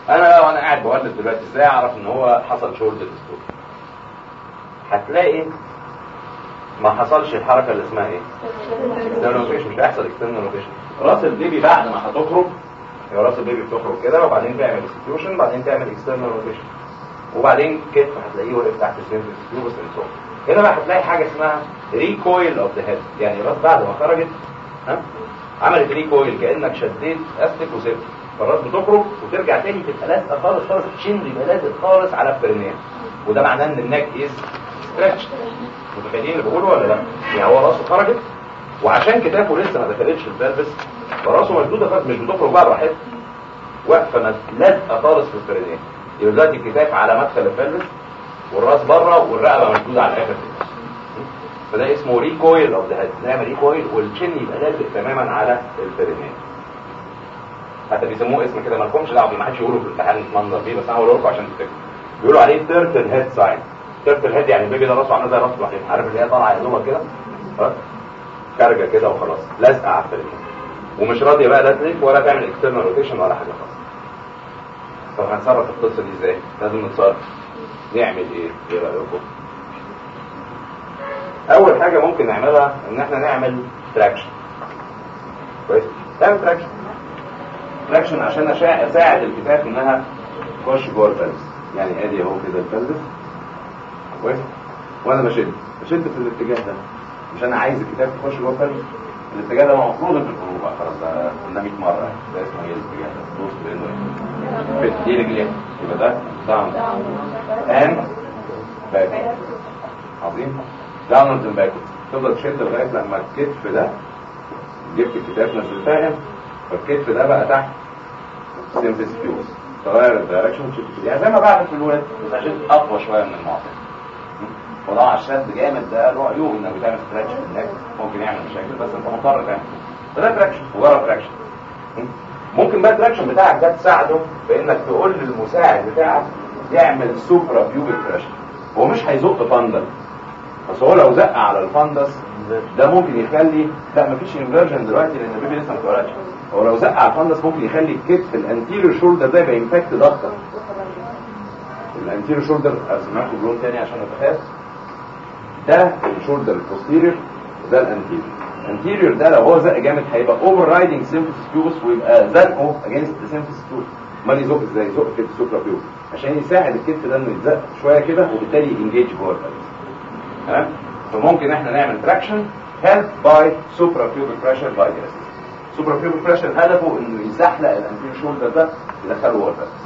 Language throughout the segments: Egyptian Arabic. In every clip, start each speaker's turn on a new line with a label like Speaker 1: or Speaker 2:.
Speaker 1: انا بقى وانا قاعد بولد دلوقتي ازاي اعرف ان هو حصل شولدر ستروك هتلاقي ما حصلش الحركه اللي اسمها ايه external rotation مش هيحصل external rotation راس البيبي بعد ما هتخرج هي راس البيبي بتخرج كده وبعدين تعمل extrusion بعدين تعمل external rotation وبعدين كتف هتلاقيه واقف تحت السيرفس تيوبس هنا بقى هتلاقي حاجه اسمها ريكويل اوف ذا هيد يعني راس بعد ما خرجت ها عملت ريكويل كانك شديت استك وسبت فالراس بتخرج وترجع تاني تبقى لازقه خالص خالص الشن يبقى لازق خالص على البرينيه وده معناه ان النك از ستريتش متخيلين اللي بقوله ولا لا؟ يعني هو راسه خرجت وعشان كتافه لسه ما دخلتش البلبس فراسه مشدوده خالص مش بتخرج بقى براحتها واقفه لازقه خالص في البرينيه يبقى دلوقتي الكتاف على مدخل البلبس والراس بره والرقبه مشدوده على الاخر كده فده اسمه ريكويل اوف ذا هيد نعمل ريكويل والشن يبقى لازق تماما على البرينيه حتى بيسموه اسم كده ما لكمش دعوه ما حدش يقوله في الامتحان يتمنظر بيه بس انا هقوله لكم عشان تفتكروا بيقولوا عليه تيرتل هيد ساين تيرتل هيد يعني البيبي ده راسه عامله زي راس الوحيد عارف اللي هي طالعه يا دوبك كده ها خارجه كده وخلاص لازقه على البرينيه ومش راضيه بقى لا تلف ولا تعمل اكسترنال روتيشن ولا حاجه خالص طب هنتصرف في القصه دي ازاي؟ لازم نتصرف نعمل ايه؟ ايه رايكم؟ اول حاجه ممكن نعملها ان احنا نعمل تراكشن كويس؟ تعمل تراكشن تراكشن عشان اساعد الكتاف انها تخش جوه البلس يعني ادي اهو كده البلس كويس؟ وانا بشد بشد في الاتجاه ده مش انا عايز الكتاف تخش جوه البلس الاتجاه ده المفروض في الخروج بقى خلاص ده قلنا 100 مره ده اسمه ايه الاتجاه ده؟ بص بانه ايه؟ دي رجلين يبقى ده داون اند باك عظيم داون اند باك تفضل تشد لغايه لما الكتف ده جبت الكتاف نزلتها هنا فالكتف ده بقى تحت سيمفيس فيوز تغير الدايركشن تشد يعني زي ما بعمل في الولاد بس اشد اقوى شويه من المعتاد وطبعا الشد جامد ده له عيوب انك بتعمل ستريتش في النك ممكن يعمل مشاكل بس انت مضطر تعمل فده تراكشن مجرد تراكشن ممكن بقى التراكشن بتاعك ده تساعده بانك تقول للمساعد بتاعك يعمل سوبرا بيوبيك بريشر هو مش هيزق فندل بس هو لو زق على الفندس ده ممكن يخلي لا مفيش انفيرجن دلوقتي لان البيبي لسه ما اتولدش هو لو زق على الفندس ممكن يخلي الكتف الانتيريور شولدر ده يبقى انفكت ضغطه الانتيريور شولدر ارسمها بلون تاني عشان اتخيل ده الشولدر البوستيريور وده الانتيريور الانتيريور ده لو هو زق جامد هيبقى اوفر رايدنج سيمفيس بيوس ويبقى زنقه اجينست سيمفيس بيوس امال يزق ازاي يزق في السوبرا بيوس عشان يساعد الكتف ده انه يتزق شويه كده وبالتالي ينجيج جوه البلس تمام فممكن احنا نعمل تراكشن هيلب باي سوبرا بيوبيك بريشر باي ديرسيس سوبرا بيوبيك بريشر هدفه انه يزحلق الانتيريور شولدر ده يدخله جوه البلس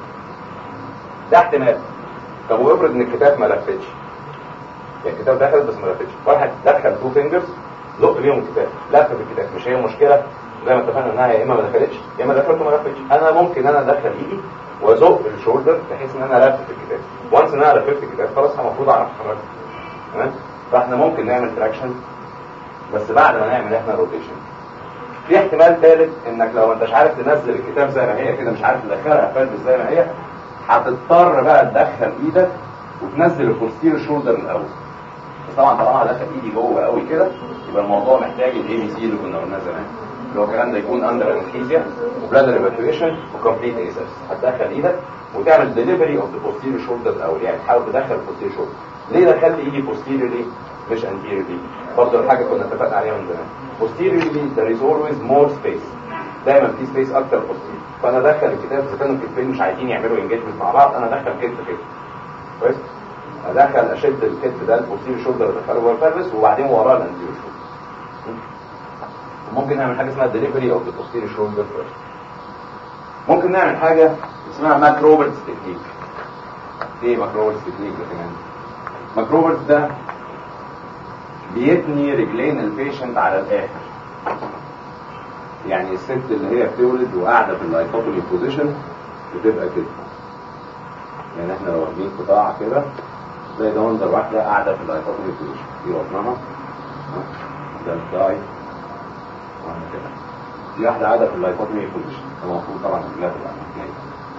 Speaker 1: ده احتمال طب وافرض ان الكتاف ما لفتش يعني الكتاب دخلت بس ما لفتش واحد دخل تو فينجرز زق بيهم الكتاب لف في الكتاب مش هي مشكله زي ما اتفقنا انها يا اما ما دخلتش يا اما دخلت وما لفتش انا ممكن انا ادخل ايدي وازق الشولدر بحيث ان انا لفت الكتاب وانس ان انا لفت الكتاب خلاص انا المفروض اعرف احركه تمام فاحنا ممكن نعمل تراكشن بس بعد ما نعمل احنا روتيشن في احتمال ثالث انك لو انتش عارف تنزل الكتاب زي ما هي كده مش عارف تدخلها فلس زي ما هي هتضطر بقى تدخل ايدك وتنزل البوستير شولدر الاول بس طبعا طالما دخل ايدي جوه قوي كده يبقى الموضوع محتاج الاي بي سي اللي كنا قلناه زمان اللي هو الكلام ده يكون اندر انستيزيا وبلادر ايفاكيويشن وكومبليت ايسس هتدخل ايدك وتعمل ديليفري اوف ذا بوستير شولدر الاول يعني تحاول تدخل البوستير شولدر ليه دخلت ايدي بوستيريورلي مش انتيريورلي برضه الحاجه كنا اتفقنا عليها من زمان بوستيريورلي there is always more space دايما في سبيس اكتر بوستير فانا ادخل الكتاب اذا كانوا الكتفين مش عايزين يعملوا انجيجمنت مع بعض انا ادخل كتف كده كويس ادخل اشد الكتف ده البوستير شولدر ادخله جوه الفرس وبعدين وراه الانتيريور شولدر ممكن نعمل حاجه اسمها ديليفري اوف ذا بوستير شولدر فيرست ممكن نعمل حاجه اسمها ماك روبرتس تكنيك ايه ماك روبرتس تكنيك ده كمان ماك روبرتس ده بيتني رجلين البيشنت على الاخر يعني الست اللي هي بتولد وقاعده في اللايكوتومي بوزيشن بتبقى كده يعني احنا لو واخدين قطاع كده زي ده منظر واحده قاعده في اللايكوتومي بوزيشن دي بطنها ده الداي واحده كده دي واحده قاعده في اللايكوتومي بوزيشن المفروض طبعا رجلها تبقى مكانيه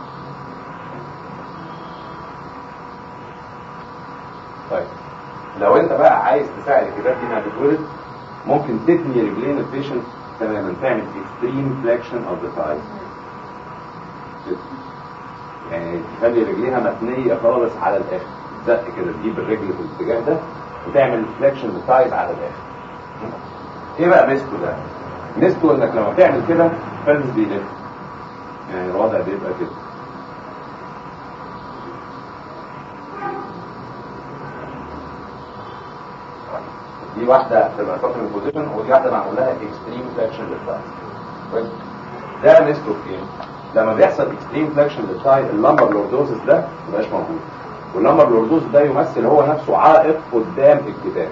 Speaker 1: طيب لو انت بقى عايز تساعد الكباب دي انها تتولد ممكن تتني رجلين البيشنت تماما تعمل extreme flexion of the thighs يعني تخلي رجليها متنيه خالص على الاخر زق كده تجيب الرجل في الاتجاه ده وتعمل فليكشن للثايز على الاخر ايه بقى ميزته ده؟ ميزته انك لما تعمل كده الفلس بيلف يعني الوضع بيبقى كده دي واحدة تبقى كوترين بوزيشن ودي واحدة معمول لها اكستريم فليكشن للثاي ده ميزته في ايه؟ لما بيحصل اكستريم فليكشن للثاي اللمبر لوردوزس ده مبقاش موجود واللمبر لوردوزس ده يمثل هو نفسه عائق قدام الكتاب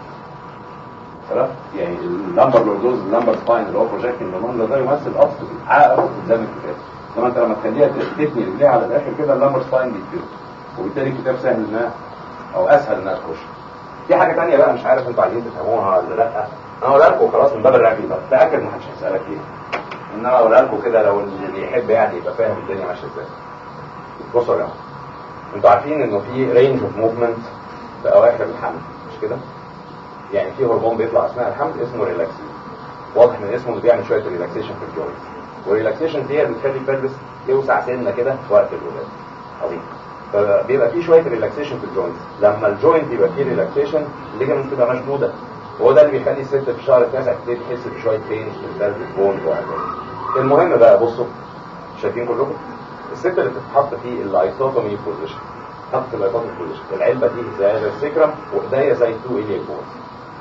Speaker 1: خلاص يعني اللمبر لوردوز اللمبر سباين اللي هو بروجيكتنج لمبر ده يمثل اصل عائق قدام الكتاب لما انت لما تخليها تثني رجليها على الاخر كده اللمبر سباين بيتفرد وبالتالي الكتاب سهل انها او اسهل انها تخش في حاجه ثانيه بقى مش عارف انتوا عايزين تفهموها ولا لا انا هقولها لكم خلاص من باب الرعب بقى تاكد ما حدش هيسالك فيها ان انا هقولها لكم كده لو اللي يحب يعني يبقى فاهم الدنيا ماشيه ازاي بصوا يا جماعه انتوا عارفين انه في رينج اوف موفمنت في اواخر الحمل مش كده يعني في هرمون بيطلع اثناء الحمل اسمه ريلاكسين واضح من اسمه انه بيعمل شويه ريلاكسيشن في الجوينت والريلاكسيشن دي اللي بتخلي البلبس يوسع سنه كده في وقت الولاده عظيم فبيبقى في شويه ريلاكسيشن في الجوينت لما الجوينت يبقى فيه ريلاكسيشن الليجمنت تبقى مشدوده وهو ده اللي بيخلي الست في الشهر التاسع تبتدي تحس بشويه بين في البلبس بون وهكذا المهم بقى بصوا شايفين كلكم الست اللي بتتحط في الايسوتومي بوزيشن تحط في الايسوتومي بوزيشن العلبه دي زي السكرم وايديا زي تو ايليك بونز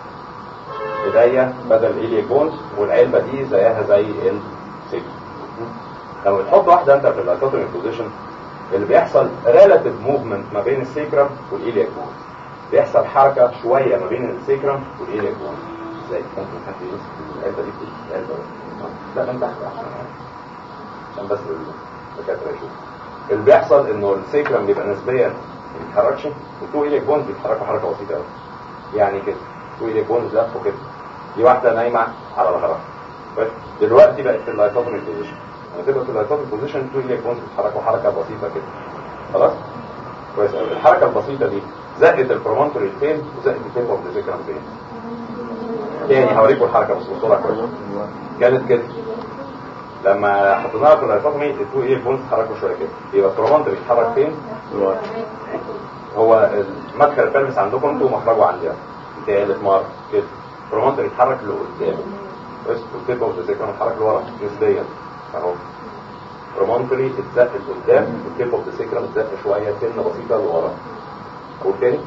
Speaker 1: ايديا بدل ايليك بونز والعلبه دي زيها زي السكرم لما بتحط واحده انت في الايسوتومي بوزيشن اللي بيحصل ريلاتيف موفمنت ما بين السيكرم والايليك بونز بيحصل حركه شويه ما بين السيكرم والايليك بونز ازاي ممكن حد يمسك العلبه دي العلبه لا من تحت عشان عشان بس الدكاتره يشوفوا اللي بيحصل انه السيكرم بيبقى نسبيا ما بيتحركش والتو ايليك بونز بيتحركوا حركه بسيطه قوي يعني كده تو ايليك بونز لفوا كده دي واحده نايمه على ظهرها بس دلوقتي بقت في اللايتوتومي بوزيشن لما تبقى في اللايتوتومي بوزيشن تو ايليك بونز بيتحركوا حركه بسيطه كده خلاص كويس قوي الحركه البسيطه دي زقت البرومونتوري فين وزقت التيب اوف ذا سيكرم فين تاني هوريكم الحركه بس بصوره كويسه كانت كده لما حطيناها في اللايتوتومي التو ايليك بونز اتحركوا شويه كده يبقى البرومونتوري بيتحرك فين هو مدخل البلبس عندكم انتوا ومخرجه عندنا تالت مرة كده البرومونتر يتحرك لقدام بس والتيب اوف ذا سيكرم يتحرك لورا نسبيا اهو برومونتري اتزق لقدام والتيب اوف ذا سيكرم اتزق شويه سنه بسيطه لورا اقول تاني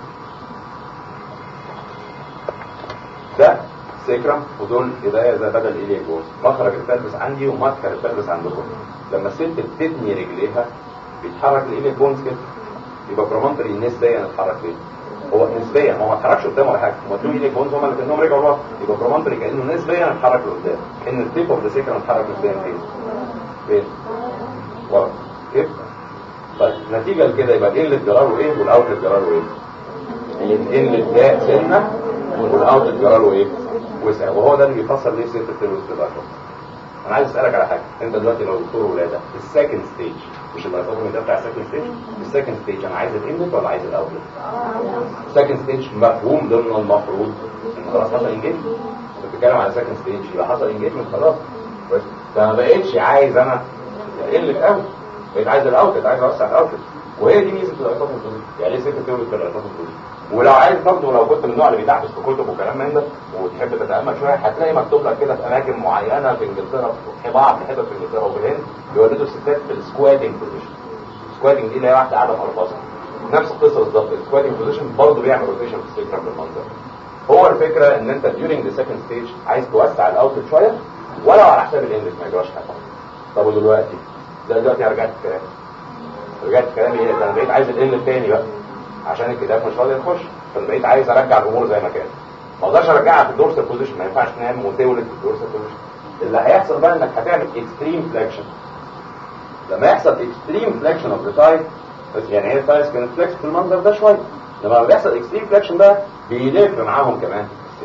Speaker 1: ده سيكرم ودول ايديا زي بدل ايليا جوز مخرج البلبس عندي ومدخل البلبس عندكم لما الست بتتني رجليها بيتحرك الايليا بونز كده يبقى برومونتري نسبيا اتحرك فين هو نسبيا هو ما اتحركش قدام ولا حاجه هو تو ايليك بونز هم اللي كانهم رجعوا لورا يبقى برومونتري كانه نسبيا اتحرك لقدام ان التيب اوف ذا سيكرم اتحرك نسبيا فين فين ورا كده طيب نتيجه لكده يبقى الانلت جراله ايه والاوتلت جراله ايه الانلت ده سنه والاوتلت جراله ايه وسع وهو ده اللي بيفسر ليه ست التلوث في الاخر انا عايز اسالك على حاجه انت دلوقتي لو دكتور ولاده السكند ستيج مش اللايتوتومي ده بتاع السكند ستيج السكند ستيج انا عايز الانلت ولا عايز الاوتلت سكند ستيج مفهوم ضمن المفروض ان خلاص حصل انجيجمنت انت بتتكلم على سكند ستيج يبقى حصل انجيجمنت خلاص بس فما بقتش عايز انا الانلت اوت بقيت عايز الاوتلت عايز اوسع الاوتلت وهي دي ميزه الايتوتومي يعني ليه ست تولد في الايتوتومي ولو عايز برضه لو كنت من النوع اللي بيدعبس في كتب وكلام من ده وتحب تتامل شويه هتلاقي مكتوب لك كده في اماكن معينه في انجلترا في بعض الحتت في انجلترا وفي الهند بيولدوا الستات في السكواتنج بوزيشن السكواتنج دي اللي هي واحده قاعده مرفصه نفس القصه بالظبط السكواتنج بوزيشن برضه بيعمل روتيشن في السكرم بالمنظر هو الفكره ان انت during the second stage عايز توسع الاوتلت شويه ولو على حساب الاندكس ما يجراش حاجه طب ودلوقتي ده دلوقتي رجعت في كلامي رجعت في كلامي ايه ده انا بقيت عايز الان تاني بقى عشان الكتاب مش راضي يخش فانا بقيت عايز ارجع الامور زي ما كانت ما اقدرش ارجعها في الدورسال بوزيشن ما ينفعش تنام وتولد في الدورسال بوزيشن اللي هيحصل بقى انك هتعمل اكستريم فليكشن لما يحصل اكستريم فليكشن اوف ذا تايب بس يعني هي التايس كانت فليكس في المنظر ده شويه لما بيحصل اكستريم فليكشن بقى بيلف معاهم كمان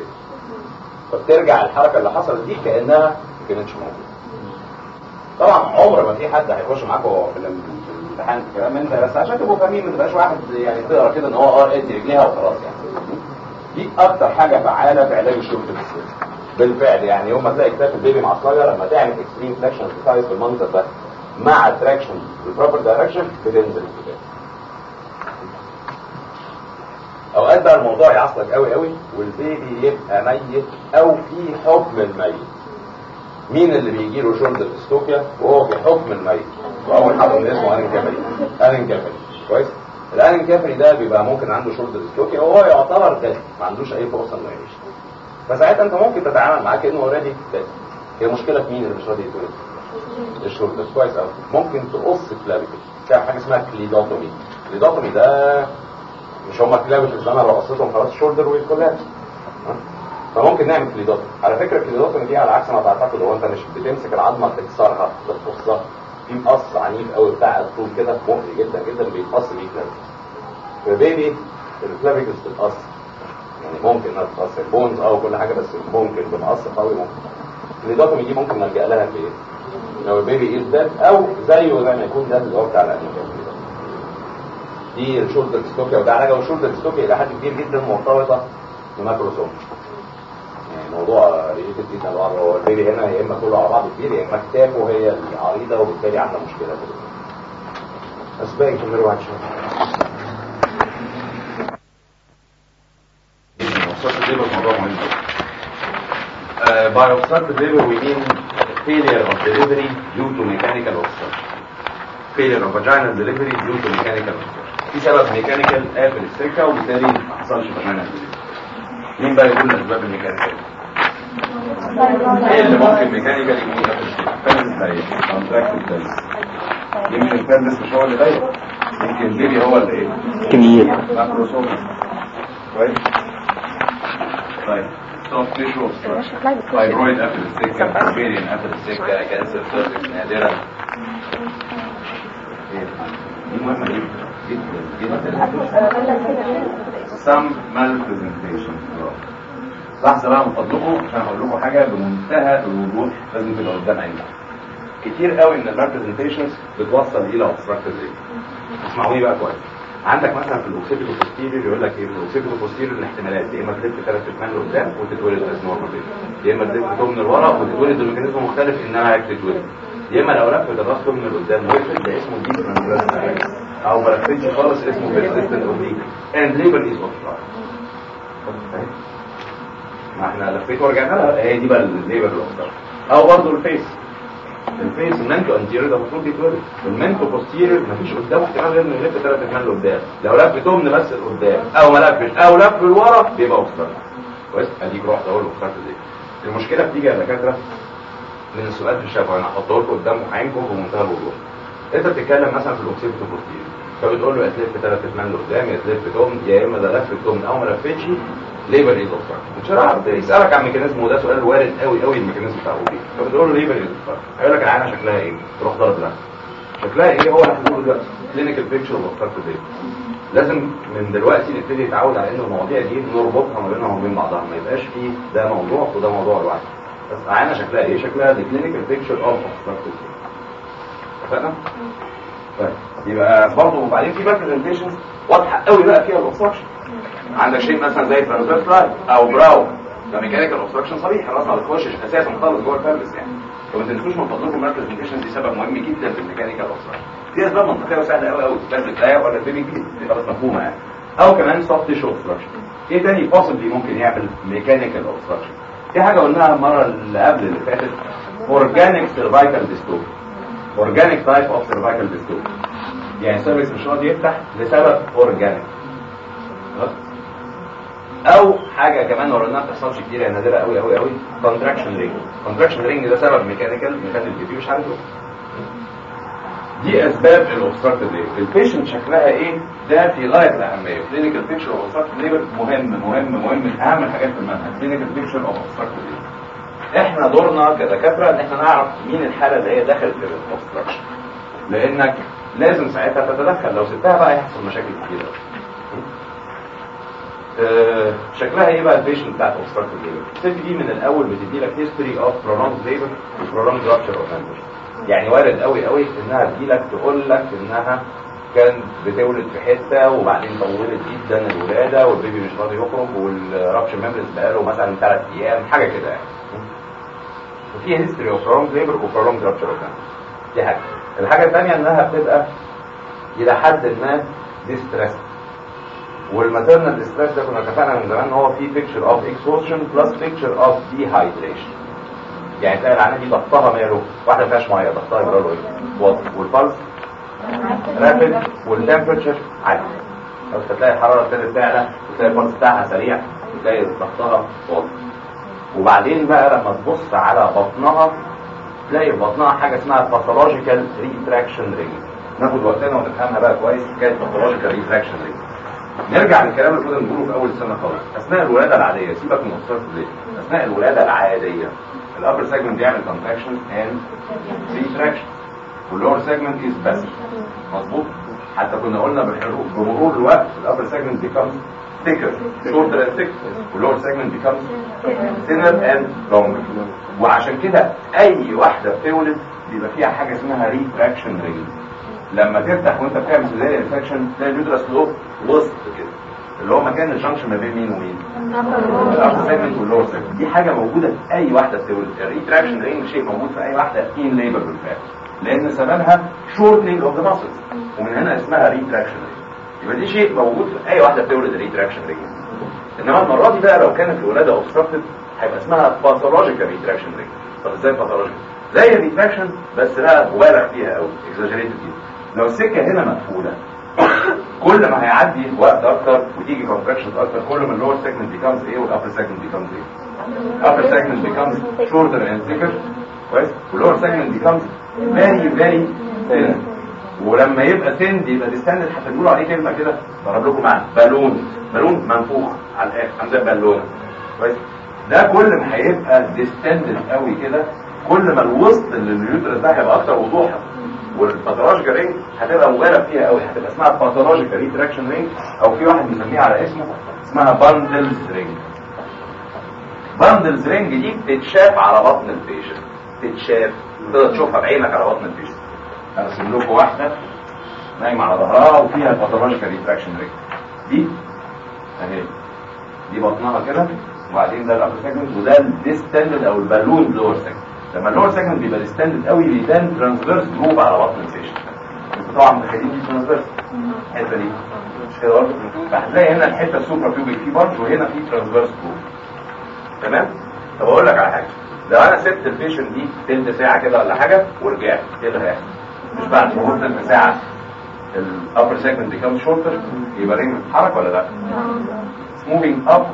Speaker 1: فبترجع الحركه اللي حصلت دي كانها ما كانتش موجوده طبعا عمر ما في حد هيخش معاكم في الامتحان الكلام من ده بس عشان تبقوا فاهمين ما تبقاش واحد يعني تقرا كده ان هو اه ادي رجليها وخلاص يعني دي اكتر حاجه فعاله في علاج الشوك بالفعل يعني يوم ما تلاقي كتاف البيبي معصلجه لما تعمل اكستريم فليكشن سايز بالمنظر ده مع تراكشن البروبر دايركشن بتنزل الكتاب اوقات بقى الموضوع يعصلك قوي قوي والبيبي يبقى ميت او في حكم الميت مين اللي بيجي له شولدر ديستوبيا وهو في حكم الميت واول حاجه من اسمه انين كافري انين كافري كويس الانين كافري ده بيبقى ممكن عنده شولدر ديستوبيا وهو يعتبر ده ما عندوش اي فرصه انه يعيش فساعتها انت ممكن تتعامل معاه كانه اوريدي هي مشكله في مين اللي مش راضي يتولد الشولدر كويس قوي ممكن تقص كلافيكل تعمل حاجه اسمها كليدوتومي كليدوتومي ده مش هما كلافيكلز انا لو قصيتهم خلاص شولدر والكولات فممكن نعمل كليدوتومي على فكره الكليدوتومي دي على عكس ما تعتقد هو انت مش بتمسك العظمه تكسرها بتقصها في مقص عنيف قوي بتاع الطول كده مؤذي جدا جدا بيتقص بيه كلافيكل فبيبي الكلافيكلز بتتقص يعني ممكن انها تتقص البونز او كل حاجه بس ممكن بمقص قوي ممكن الكليدوتومي دي ممكن نلجا لها في ايه؟ لو البيبي از ديد او زيه زي ما يكون ده اللي هو بتاع الانيميا دي الشولدر ديستوبيا وده علاجه والشولدر ديستوبيا الى حد كبير جدا مرتبطه بماكروسوم يعني موضوع ريليتد جدا لبعض هو البيبي هنا يا اما كله على بعضه كبير يا اما كتافه هي العريضه وبالتالي عامله مشكله كده بس باقي كمل واحد شويه موضوع مهم Uh, by obstructive labor we mean failure of delivery due to mechanical obstruction. Failure of vaginal delivery due to mechanical obstruction. في سبب ميكانيكال قافل السكه وبالتالي ما حصلش vaginal delivery. مين بقى يقول الاسباب الميكانيكال؟ ايه اللي ممكن ميكانيكال يكون قافل السكه؟ فالس ضيق، كونتراكتد ضيق. يمكن الفالس مش هو اللي ضيق. يمكن البيبي هو اللي ايه؟
Speaker 2: كبير
Speaker 1: ماكروسوم. كويس؟ طيب. soft tissue obstruction. فايبرويد قبل السكة اوفيريان قبل السكة كانسر سيرفكس نادرة دي مهمة جدا جدا جدا some malpresentation لحظة بقى من فضلكم عشان هقول لكم حاجة بمنتهى الوضوح لازم تبقى قدام عينك كتير قوي من المالبرزنتيشنز بتوصل الى obstructive labor اسمعوني بقى كويس عندك مثلا في الاوكسيبيتو بوستيريور يقول لك ايه في الاوكسيبيتو بوستيريور الاحتمالات يا اما تلف ثلاث اتمان لقدام وتتولد از نورمال يا اما تلف تو من لورا وتتولد بميكانيزم مختلف انها تتولد يا اما لو لفت الراس تو من لقدام وقفت ده اسمه ديب او ما لفتش خالص اسمه بيرسيستنت اوبليك اند ليبر از اوبستراكت ما احنا لفيت ورجعنا لها هي دي بقى الليبر الاوبستراكت او برضه الفيس الفيس المنتو انتيريور ده المفروض يتولد المنتو بوستيريور مفيش قدامه احتمال غير انه يلف ثلاث اكمال لقدام لو لف تمن بس لقدام او ما لفش او لف لورا بيبقى اوبستراكت كويس اديك رحت اقول اوبستراكت دي المشكله بتيجي يا دكاتره من السؤال في الشفا انا هحطه لكم قدام عينكم بمنتهى الوضوح انت بتتكلم مثلا في الاوكسيبتو بوستيريور فبتقول له يا تلف ثلاث اكمال لقدام يا تلف تمن يا اما ده لف تمن او ما لفتش ليبر از اوبستراكت يسالك عن ميكانيزم وده سؤال وارد قوي قوي الميكانيزم بتاع اوبي فبتقول له ليبر از اوبستراكت هيقول لك العينه شكلها ايه تروح ضرب لها شكلها ايه هو اللي هنقوله دلوقتي كلينيكال بيكتشر اوبستراكت ليبر لازم من دلوقتي نبتدي نتعود على ان المواضيع دي نربطها ما بينها وبين بعضها ما يبقاش فيه ده موضوع وده موضوع لوحده بس العينه شكلها ايه شكلها دي كلينيكال بيكتشر اوف اوبستراكت ليبر اتفقنا طيب يبقى برضه وبعدين في بقى برزنتيشنز واضحه قوي بقى فيها الاوبستراكشن عندك شيء مثلا زي ترانزفيرس لاين او براو ده ميكانيكال اوبستراكشن صريح الراس ما بتخشش اساسا خالص جوه الفالس يعني فما تنسوش من فضلكم البرزنتيشن دي سبب مهم جدا في الميكانيكال اوبستراكشن دي اسباب منطقيه وسهله قوي قوي بس الداير ولا البيبي كبير دي خلاص مفهومه يعني او كمان سوفت تيشو اوبستراكشن ايه تاني بوسبلي ممكن يعمل ميكانيكال اوبستراكشن في حاجه قلناها المره اللي قبل اللي فاتت اورجانيك سيرفايكال ديستوب اورجانيك تايب اوف سيرفايكال ديستوب يعني سيرفيس مش راضي يفتح لسبب اورجانيك او حاجه كمان ورا ما بتحصلش كتير هي نادره قوي قوي قوي كونتراكشن رينج كونتراكشن رينج ده سبب ميكانيكال ميكانيكال البيبي مش عارف دي اسباب الاوبستراكتيف ليبر البيشنت شكلها ايه ده في غايه الاهميه كلينيكال بيكتشر اوف اوبستراكتيف ليبر مهم مهم مهم من اهم الحاجات في المنهج كلينيكال بيكتشر اوف اوبستراكتيف ليبر احنا دورنا كدكاتره ان احنا نعرف مين الحاله اللي هي دخلت في الاوبستراكشن لانك لازم ساعتها تتدخل لو سبتها بقى هيحصل مشاكل كتير أه شكلها ايه بقى البيشنت بتاعت اوبستراكتيف ليبر الست دي من الاول بتدي لك هيستوري اوف prolonged ليبر وprolonged rupture اوف members يعني وارد قوي قوي انها تجي لك تقول لك انها كان بتولد في حته وبعدين طولت جدا الولاده والبيبي مش راضي يخرج والرابشر ميمبرز بقاله مثلا ثلاث ايام حاجه كده يعني وفي هيستوري اوف prolonged ليبر وprolonged rupture اوف members دي حاجه الحاجه الثانيه انها بتبقى الى حد ما ديستريس والماتيرنال ديستريس ده كنا اتفقنا من زمان ان هو في بيكتشر اوف اكسوشن بلس بيكتشر اوف ديهايدريشن يعني تلاقي العينه دي ضغطها ماله واحده ما فيهاش ميه ضغطها يبقى له ايه واطي والبلس رابد والتمبرتشر عالي بس فتلاقي الحراره ابتدت تعلى وتلاقي البلس بتاعها سريع وتلاقي ضغطها واطي وبعدين بقى لما تبص على بطنها تلاقي في بطنها حاجه اسمها باثولوجيكال ريتراكشن رينج ناخد وقتنا ونفهمها بقى كويس حكايه باثولوجيكال ريتراكشن رينج نرجع للكلام اللي كنا بنقوله في اول السنه خالص اثناء الولاده العاديه سيبك من مصطلح ليه اثناء الولاده العاديه الابر سيجمنت بيعمل كونتراكشن اند ريتراكشن واللور سيجمنت از بس مظبوط حتى كنا قلنا بالحروف بمرور الوقت الابر سيجمنت بيكمز thicker shorter and thick واللور سيجمنت becomes thinner and longer وعشان كده اي واحده بتولد بيبقى فيها حاجه اسمها ريتراكشن رينج لما تفتح وانت بتعمل سيزاريان انفكشن تلاقي اليوترس له وسط كده اللي هو مكان الجنكشن ما بين مين ومين الابر سيجمنت واللور سيجمنت دي حاجه موجوده في اي واحده بتولد الريتراكشن رينج شيء موجود في اي واحده ان ليبر بالفعل لان سببها شورتنج اوف ذا ماسلز ومن هنا اسمها ريتراكشن رينج يبقى دي شيء موجود في اي واحده بتولد الريتراكشن رينج انما المره دي بقى لو كانت الولاده اوبستراكتد هيبقى اسمها باثولوجيكال ريتراكشن رينج طب ازاي باثولوجيكال زي الريتراكشن بس بقى مبالغ فيها قوي اكزاجريتد فيها لو السكه هنا مقفوله كل ما هيعدي وقت اكتر وتيجي كونتراكشنز اكتر كل ما اللور سيجمنت بيكمز ايه والابر سيجمنت بيكمز ايه الابر سيجمنت بيكمز شورتر اند ثيكر كويس واللور سيجمنت بيكمز فيري فيري ثين ولما يبقى ثين يبقى ديستاندد حتى بيقولوا عليه كلمه كده ضرب لكم معنى بالون بالون منفوخ على الاخر عامل بالونه كويس ده كل ما هيبقى ديستاندد قوي كده كل ما الوسط اللي اليوترس ده هيبقى اكتر وضوحا والباثولوجيكال رينج هتبقى مبالغ فيها قوي هتبقى اسمها باثولوجيكال ريتراكشن رينج او في واحد بيسميها على اسمه اسمها باندلز رينج باندلز رينج دي بتتشاف على بطن البيشنت تتشاف تقدر تشوفها بعينك على بطن البيشنت ارسم لكم واحده نايمه على ظهرها وفيها باثولوجيكال ريتراكشن رينج دي اهي دي بطنها كده وبعدين ده الابر سيجمنت وده الديستندد او البالون لور سيجمنت لما اللور سيجمنت بيبقى ديستندد قوي بيبان ترانسفيرس جروب على بطن البيشنت طبعا متخيلين دي ترانسفيرس الحته دي مش كده برضه فهتلاقي هنا الحته السوبرا بيوبيك في برضه وهنا في ترانسفيرس جروب تمام طب اقول لك على حاجه لو انا سبت البيشنت دي تلت ساعه كده ولا حاجه ورجعت ايه اللي هيحصل مش بعد مرور تلت ساعه الابر سيجمنت بيكام شورتر يبقى رينج بتتحرك ولا لا موفينج اب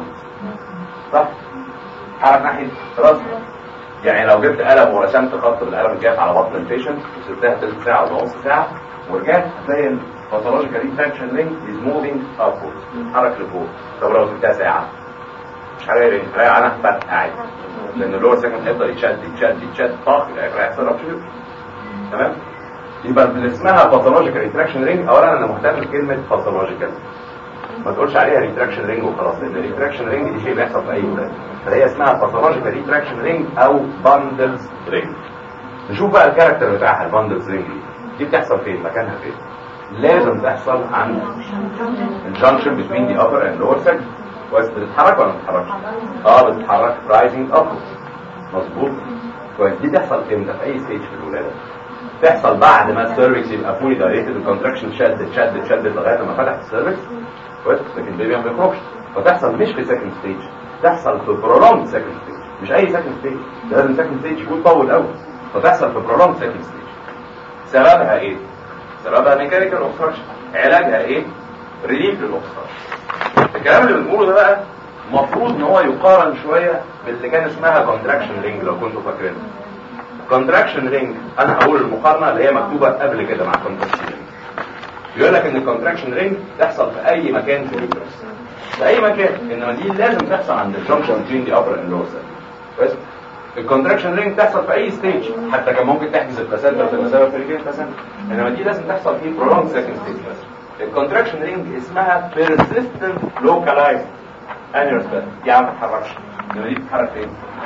Speaker 1: صح حرك ناحيه راسها يعني لو جبت قلم ورسمت خط بالقلم الجاف على بطن البيشنت وسبتها تلت ساعه ولا نص ساعه ورجعت هتلاقي الباثولوجيكال ريفاكشن لينك از موفينج ابورد بتتحرك لفوق طب لو سبتها ساعه مش هلاقي رينج هلاقي عنها فتح قاعد لان اللور سيجمنت هيفضل يتشد يتشد يتشد طاق هيحصل له تمام يبقى اللي اسمها باثولوجيكال ريتراكشن رينج اولا انا مهتم بكلمه باثولوجيكال ما تقولش عليها ريتراكشن رينج وخلاص لان الريتراكشن رينج دي شيء بيحصل في اي ولاده فهي اسمها باثولوجيكال ريتراكشن رينج او باندلز رينج نشوف بقى الكاركتر بتاعها الباندلز رينج دي دي بتحصل فين مكانها فين لازم تحصل عند الجنكشن بين دي upper and lower segment كويس بتتحرك ولا ما بتتحركش اه بتتحرك رايزنج اب مظبوط كويس دي تحصل امتى في اي ستيج في الولاده تحصل بعد ما السيرفكس يبقى فولي دايريتد الكونتراكشن شدت شدت شدت لغايه ما فتح السيرفكس كويس لكن البيبي ما بيخرجش فتحصل مش في سكند ستيج تحصل في برولونج سكند ستيج مش اي سكند ستيج لازم سكند ستيج يكون طول قوي فتحصل في برولونج سكند ستيج سببها ايه سببها ميكانيكال اوبستراكشن علاجها ايه ريليف للاوبستراكشن الكلام اللي بنقوله ده بقى المفروض ان هو يقارن شويه باللي كان اسمها كونتراكشن رينج لو كنتوا فاكرينها كونتراكشن رينج انا هقول المقارنه اللي هي مكتوبه قبل كده مع كونتراكشن رينج يقول لك ان الكونتراكشن رينج تحصل في اي مكان في اليوترس في اي مكان انما دي لازم تحصل عند الجنكشن بين دي ابر اند لور كويس الكونتراكشن رينج تحصل في اي ستيج حتى كان ممكن تحجز البلاسنتا في المسافه في الرجلين البلاسنتا انما دي لازم تحصل في برولونج سكند ستيج بس الكونتراكشن رينج اسمها persistent localized annular spasm دي ما بتتحركش انما دي بتتحرك فين؟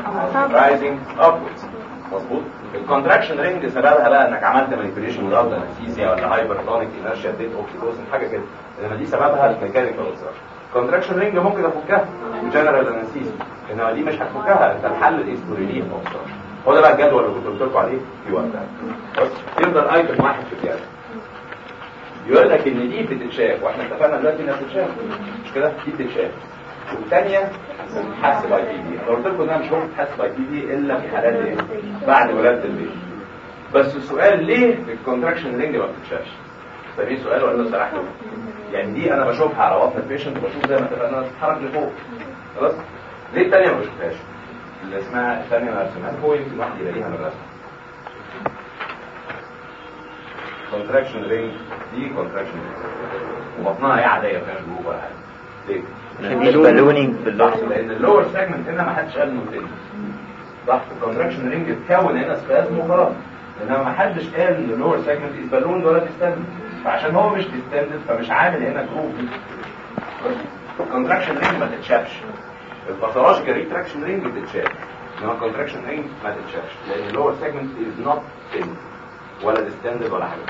Speaker 1: rising upwards مظبوط الكونتراكشن رينج سببها بقى انك عملت مانيبيوليشن وضغط انستيزيا ولا هايبر تونيك انرشيا اديت اوكسيتوسن حاجه كده انما دي سببها الميكانيكال اوبستراكشن الكونتراكشن رينج ممكن افكها جنرال انستيزيا انما دي مش هتفكها انت الحل از تو ريليف اوبستراكشن هو ده بقى الجدول اللي كنت قلت لكم عليه في وقتها بس يفضل ايتم واحد في الجدول يقول لك ان دي بتتشاف واحنا اتفقنا دلوقتي انها بتتشاف مش كده دي بتتشاف والثانيه بتتحس باي بي دي انا قلت لكم انها مش ممكن تتحس باي بي دي الا في حالات ايه بعد ولاده البيبي بس السؤال ليه الكونتراكشن رينج ما بتتشافش فدي سؤال ولا سرحت يعني دي انا بشوفها على بطن البيشنت وبشوف زي ما اتفقنا بتتحرك لفوق خلاص ليه الثانيه ما بشوفهاش اللي اسمها الثانيه ما رسمها هو يمكن واحد يلاقيها من الرسم كونتراكشن رينج دي كونتراكشن وبطنها هي عاديه ما فيهاش جروب ولا حاجه ليه؟
Speaker 2: مفيش بالونينج في
Speaker 1: بالظبط
Speaker 2: اللحظة
Speaker 1: لان اللور سيجمنت هنا ما حدش قال انه تاني صح الكونتراكشن رينج اتكون هنا سبازم وخلاص انما ما حدش قال ان اللور سيجمنت از بالون ولا ديستندد فعشان هو مش ديستندد فمش عامل هنا جروب الكونتراكشن رينج ما تتشافش الباثولوجيكال ريتراكشن رينج بتتشاف انما الكونتراكشن رينج ما تتشافش لان اللور سيجمنت از نوت ثين ولا ديستندد ولا حاجه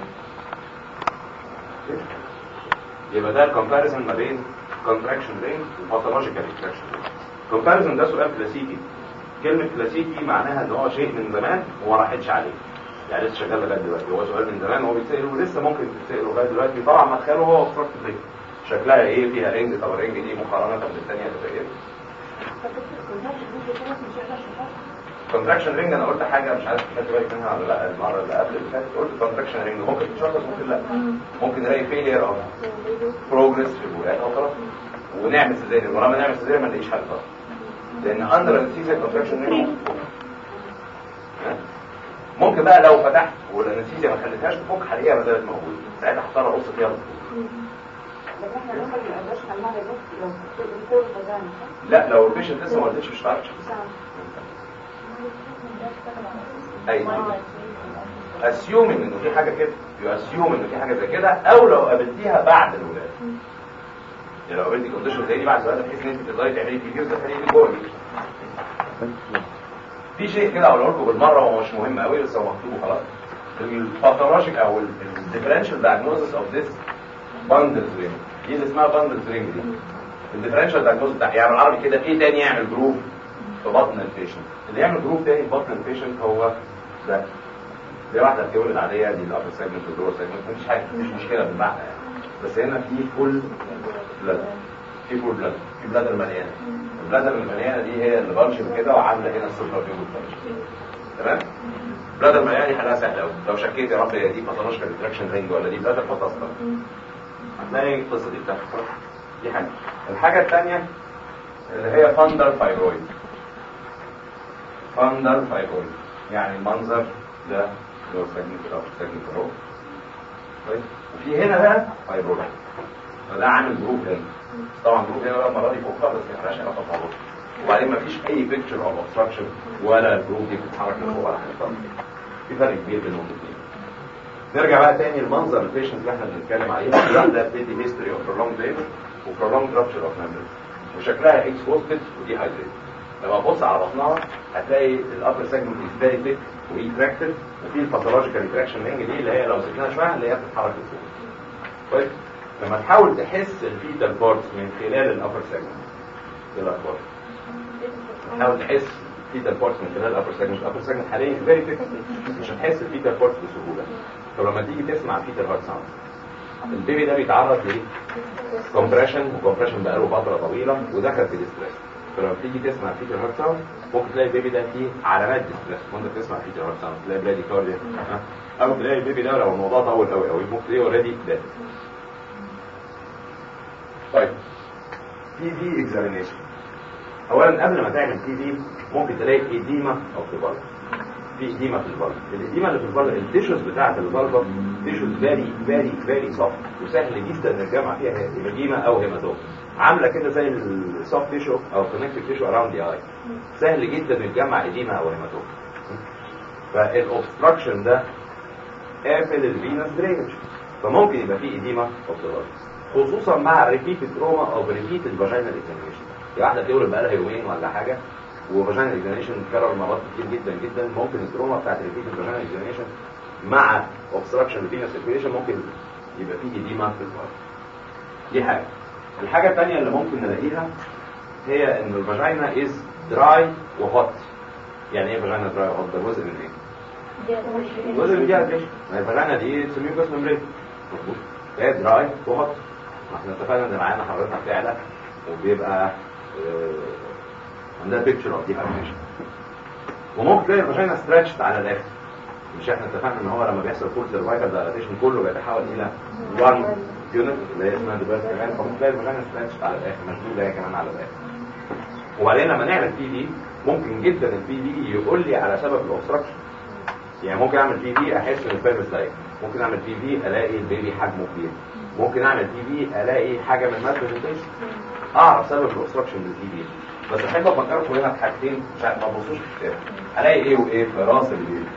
Speaker 1: يبقى ده الكومباريزون ما بين كونتراكشن رينج وباثولوجيكال ريتراكشن رينج كومباريزون ده سؤال كلاسيكي كلمة كلاسيكي معناها ان هو شيء من زمان وما راحتش عليه يعني لسه شغال لغايه دلوقتي هو سؤال من زمان وهو بيتسأل ولسه ممكن تتسأل لغايه دلوقتي طبعا مدخله هو اوبستراكت رينج شكلها ايه فيها رينج طب الرينج دي مقارنة بالثانية تبقى ايه كونتراكشن رينج انا قلت حاجه مش عارف خدت بالك منها ولا لا المره اللي قبل اللي فاتت قلت كونتراكشن رينج ممكن تشخص ممكن لا ممكن نلاقي فيلير او بروجرس في الولايات او خلاص ونعمل سيزيريان ولما نعمل سيزيريان ما نلاقيش حاجه خالص لان اندر انستيزيا كونتراكشن رينج ممكن بقى لو فتحت والانستيزيا ما خليتهاش تفك هلاقيها ما زالت موجوده ساعتها هضطر اقص فيها بالطول. لا لو البيشنت لسه ما ولدتش مش هتعرف تشخصها. ايوه اسيومنج انه في حاجه كده يو اسيوم انه في حاجه زي كده او لو قابلتيها بعد الولاده يعني لو قابلتي كونديشن زي دي بعد الولاده بحيث ان انت تقدري تعملي فيه جزء تخليه جوه دي في شيء كده اقول لكم بالمره هو مش مهم قوي بس هو مكتوب وخلاص الباثولوجيك او الديفرنشال دايجنوزس اوف ذيس باندلز رينج دي اللي اسمها باندلز رينج دي الديفرنشال دايجنوزس بتاع يعني بالعربي كده ايه تاني يعمل جروف في بطن البيشنت اللي يعمل جروف تاني في بطن البيشنت هو ده دي واحده بتولد عاديه دي الابر سيجمنت واللور سيجمنت مفيش حاجه مفيش مشكله بالمعنى يعني بس هنا في فول بلاد في فول بلاد في بلادر مليانه البلادر المليانه دي هي اللي بنشر كده وعامله هنا السوبر فيو تمام بلادر مليانه دي حلها سهله قوي لو شكيت يا رب هي دي باثولوجيكال ريتراكشن رينج ولا دي بلادر فتصل هتلاقي القصه دي بتحصل دي حاجه الحاجه الثانيه اللي هي فاندر فايبرويد فاندر فايبرويد يعني المنظر ده اللي هو سجن كده سجن كده كويس وفي هنا بقى فايبرويد فده عامل جروب هنا طبعا جروب هنا بقى المره دي فوق خالص يعني مالهاش علاقه ببعض وبعدين مفيش اي بيكتشر او obstruction ولا الجروب دي بتتحرك لفوق ولا حاجه خالص في فرق كبير بينهم الاثنين نرجع بقى تاني لمنظر البيشنت اللي احنا بنتكلم عليه ده ده بتدي هيستوري اوف prolonged labor وprolonged rupture of membranes وشكلها exhausted ودي hydrated لما تبص على بطنها هتلاقي الابر سيجمنت از فيري ثيك وريتراكتد وفي الباثولوجيكال ريتراكشن رينج دي اللي هي لو سبناها شويه اللي هي بتتحرك لفوق كويس لما تحاول تحس الفيتال بارتس من خلال الابر سيجمنت ايه الاخبار تحاول تحس الفيتال بارتس من خلال الابر سيجمنت الابر سيجمنت حاليا فيري ثيك مش هتحس الفيتال بارتس بسهوله فلما تيجي تسمع فيتال هارت ساوند البيبي ده بيتعرض ل كومبريشن وكومبريشن بقاله فتره طويله ودخل في ديستريس فلما تيجي تسمع فيتال هارت ساوند ممكن تلاقي البيبي ده فيه علامات ديستريس وانت بتسمع فيتال هارت ساوند تلاقي بلادي كارديا او تلاقي البيبي ده لو الموضوع طول قوي قوي ممكن تلاقيه اوريدي ديد طيب بي في اكزامينيشن اولا قبل ما تعمل بي في ممكن تلاقي ايديما او في البلد في ايديما في البلد الايديما اللي في البلد التيشوز بتاعت البلد تيشوز فيري فيري فيري سوفت وسهل جدا نجمع فيها ايديما او هيماتوم عامله كده زي السوفت تيشو او كونكتيف تيشو اراوند ذا اي سهل جدا نتجمع ايديما او هيماتوم فالاوبستراكشن ده قافل الفينس درينج فممكن يبقى فيه ايديما اوف ذا خصوصا مع ريبيتد تروما او ريبيتد فاجينال اكزامينشن يعني واحده تولد بقى لها يومين ولا حاجه وفاجينال اكزامينشن بتتكرر مرات كتير جدا جدا ممكن التروما بتاعت ريبيتد فاجينال اكزامينشن مع اوبستراكشن الفينس سيركيوليشن ممكن يبقى فيه ايديما في الفرد دي حاجه الحاجه الثانيه اللي ممكن نلاقيها هي ان الفاجينا از دراي وهوت يعني ايه فاجينا دراي اوت ده جزء من ايه؟ جزء من دي ما هي فاجينا دي سميوكس ممبرين مظبوط هي دراي وهوت ما احنا اتفقنا ان معانا حضرتك بتعلى وبيبقى آه، عندها بيكتشر اوف ديهايدريشن وممكن تلاقي الفاجينا ستريتشد على الاخر مش احنا اتفقنا ان هو لما بيحصل فول سيرفايكال دايلاتيشن كله بيتحول الى 1 يونت اللي هي اسمها ديفيرس كمان فممكن تلاقي الفاجينا ستريتشد على الاخر مشدوده هي كمان على الاخر وبعدين لما نعمل بي دي ممكن جدا البي دي يقول لي على سبب الاوبستراكشن يعني ممكن اعمل بي دي احس ان الفيرمس ضيق ممكن اعمل بي دي الاقي البيبي حجمه كبير ممكن اعمل بي دي الاقي حاجه من ماده برزنتيشن اعرف سبب الاوبستراكشن بالبي دي بس احب افكركم هنا في حاجتين مش عارف ما تبصوش في الكتاب الاقي ايه وايه في راس البيبي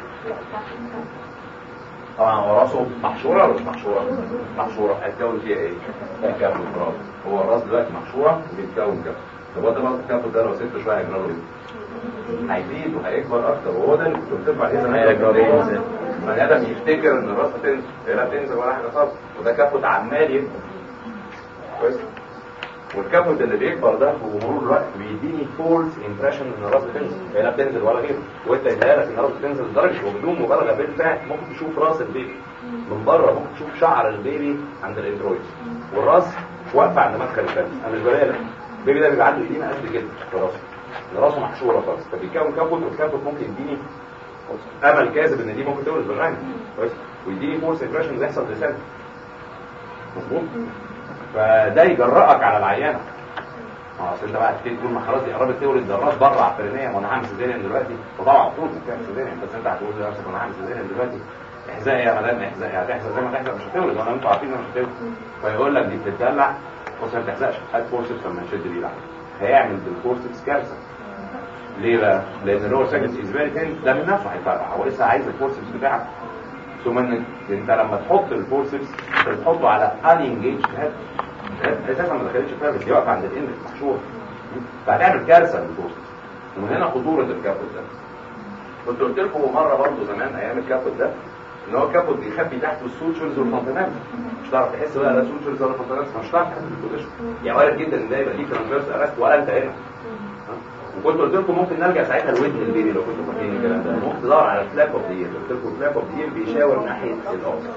Speaker 1: طبعا هو راسه محشوره ولا مش محشوره؟ محشوره هتكون فيها ايه؟ هتكون الراس هو الراس دلوقتي محشوره وبيتكون كده طب وانت بقى الكابل ده لو سبته شويه هيجرى له ايه؟ هيزيد وهيكبر اكتر وهو ده اللي كنت بتكتب عليه زمان البني ادم يفتكر ان الراس هتنزل هي لا بتنزل ولا حاجه خالص وده كابوت عمال يكبر كويس والكابوت اللي بيكبر ده بمرور الوقت بيديني فولس امبريشن ان الراس بتنزل هي لا بتنزل ولا غيره وانت يتهيألك ان الراس بتنزل لدرجه وبدون مبالغه بالفعل ممكن تشوف راس البيبي من بره ممكن تشوف شعر البيبي عند الاندرويد والراس واقفه عند مدخل الفم انا مش بلاقي البيبي ده بيبقى عنده ايدين قد كده في راسه راسه محشوره خالص فبيكون كابوت والكابوت ممكن يديني امل كاذب ان دي ممكن تولد بالرنج كويس ويديني فورس امبريشن اللي يحصل لسان مظبوط فده يجرأك على العيانه اه اصل انت بقى هتبتدي تقول ما خلاص دي قربت تولد ده الراس بره على الفرنيه ما انا هعمل سيزيريان دلوقتي وطبعا على طول بتعمل سيزيريان بس انت هتقول لنفسك انا هعمل سيزيريان دلوقتي احزائي يا مدام احزائي هتحزق زي ما تحزق مش هتولد وانا انتوا عارفين انها مش هتولد فيقول لك دي بتتدلع بص ما تحزقش هات فورسبس لما نشد بيه لحم هيعمل بالفورسبس كارثه ليه بقى؟ لان اللور سيجمنت از فيري تين ده من نفسه هيفرقع هو لسه عايز الفورسبس بتاعك ثم ان انت لما تحط الفورسبس انت بتحطه على ان انجيج هيد اساسا ما دخلتش فيها بس واقفه عند الاند محشور فهتعمل كارثه للفورسبس ومن هنا خطوره الكابوت ده كنت قلت لكم مره برضه زمان ايام الكابوت ده ان هو الكابوت بيخبي تحته السوتشرز والفونتانات مش هتعرف تحس بقى لا سوتشرز ولا فونتانات مش هتعرف تحس بالبوزيشن يعني وارد جدا ان ده يبقى ليه ترانسفيرس ارست ولا انت هنا وكنت قلت لكم ممكن نرجع ساعتها لودن البيبي لو كنتوا فاكرين الكلام ده ممكن تدور على الفلاب اوف دير قلت لكم الفلاب اوف دير بيشاور ناحيه الاوسط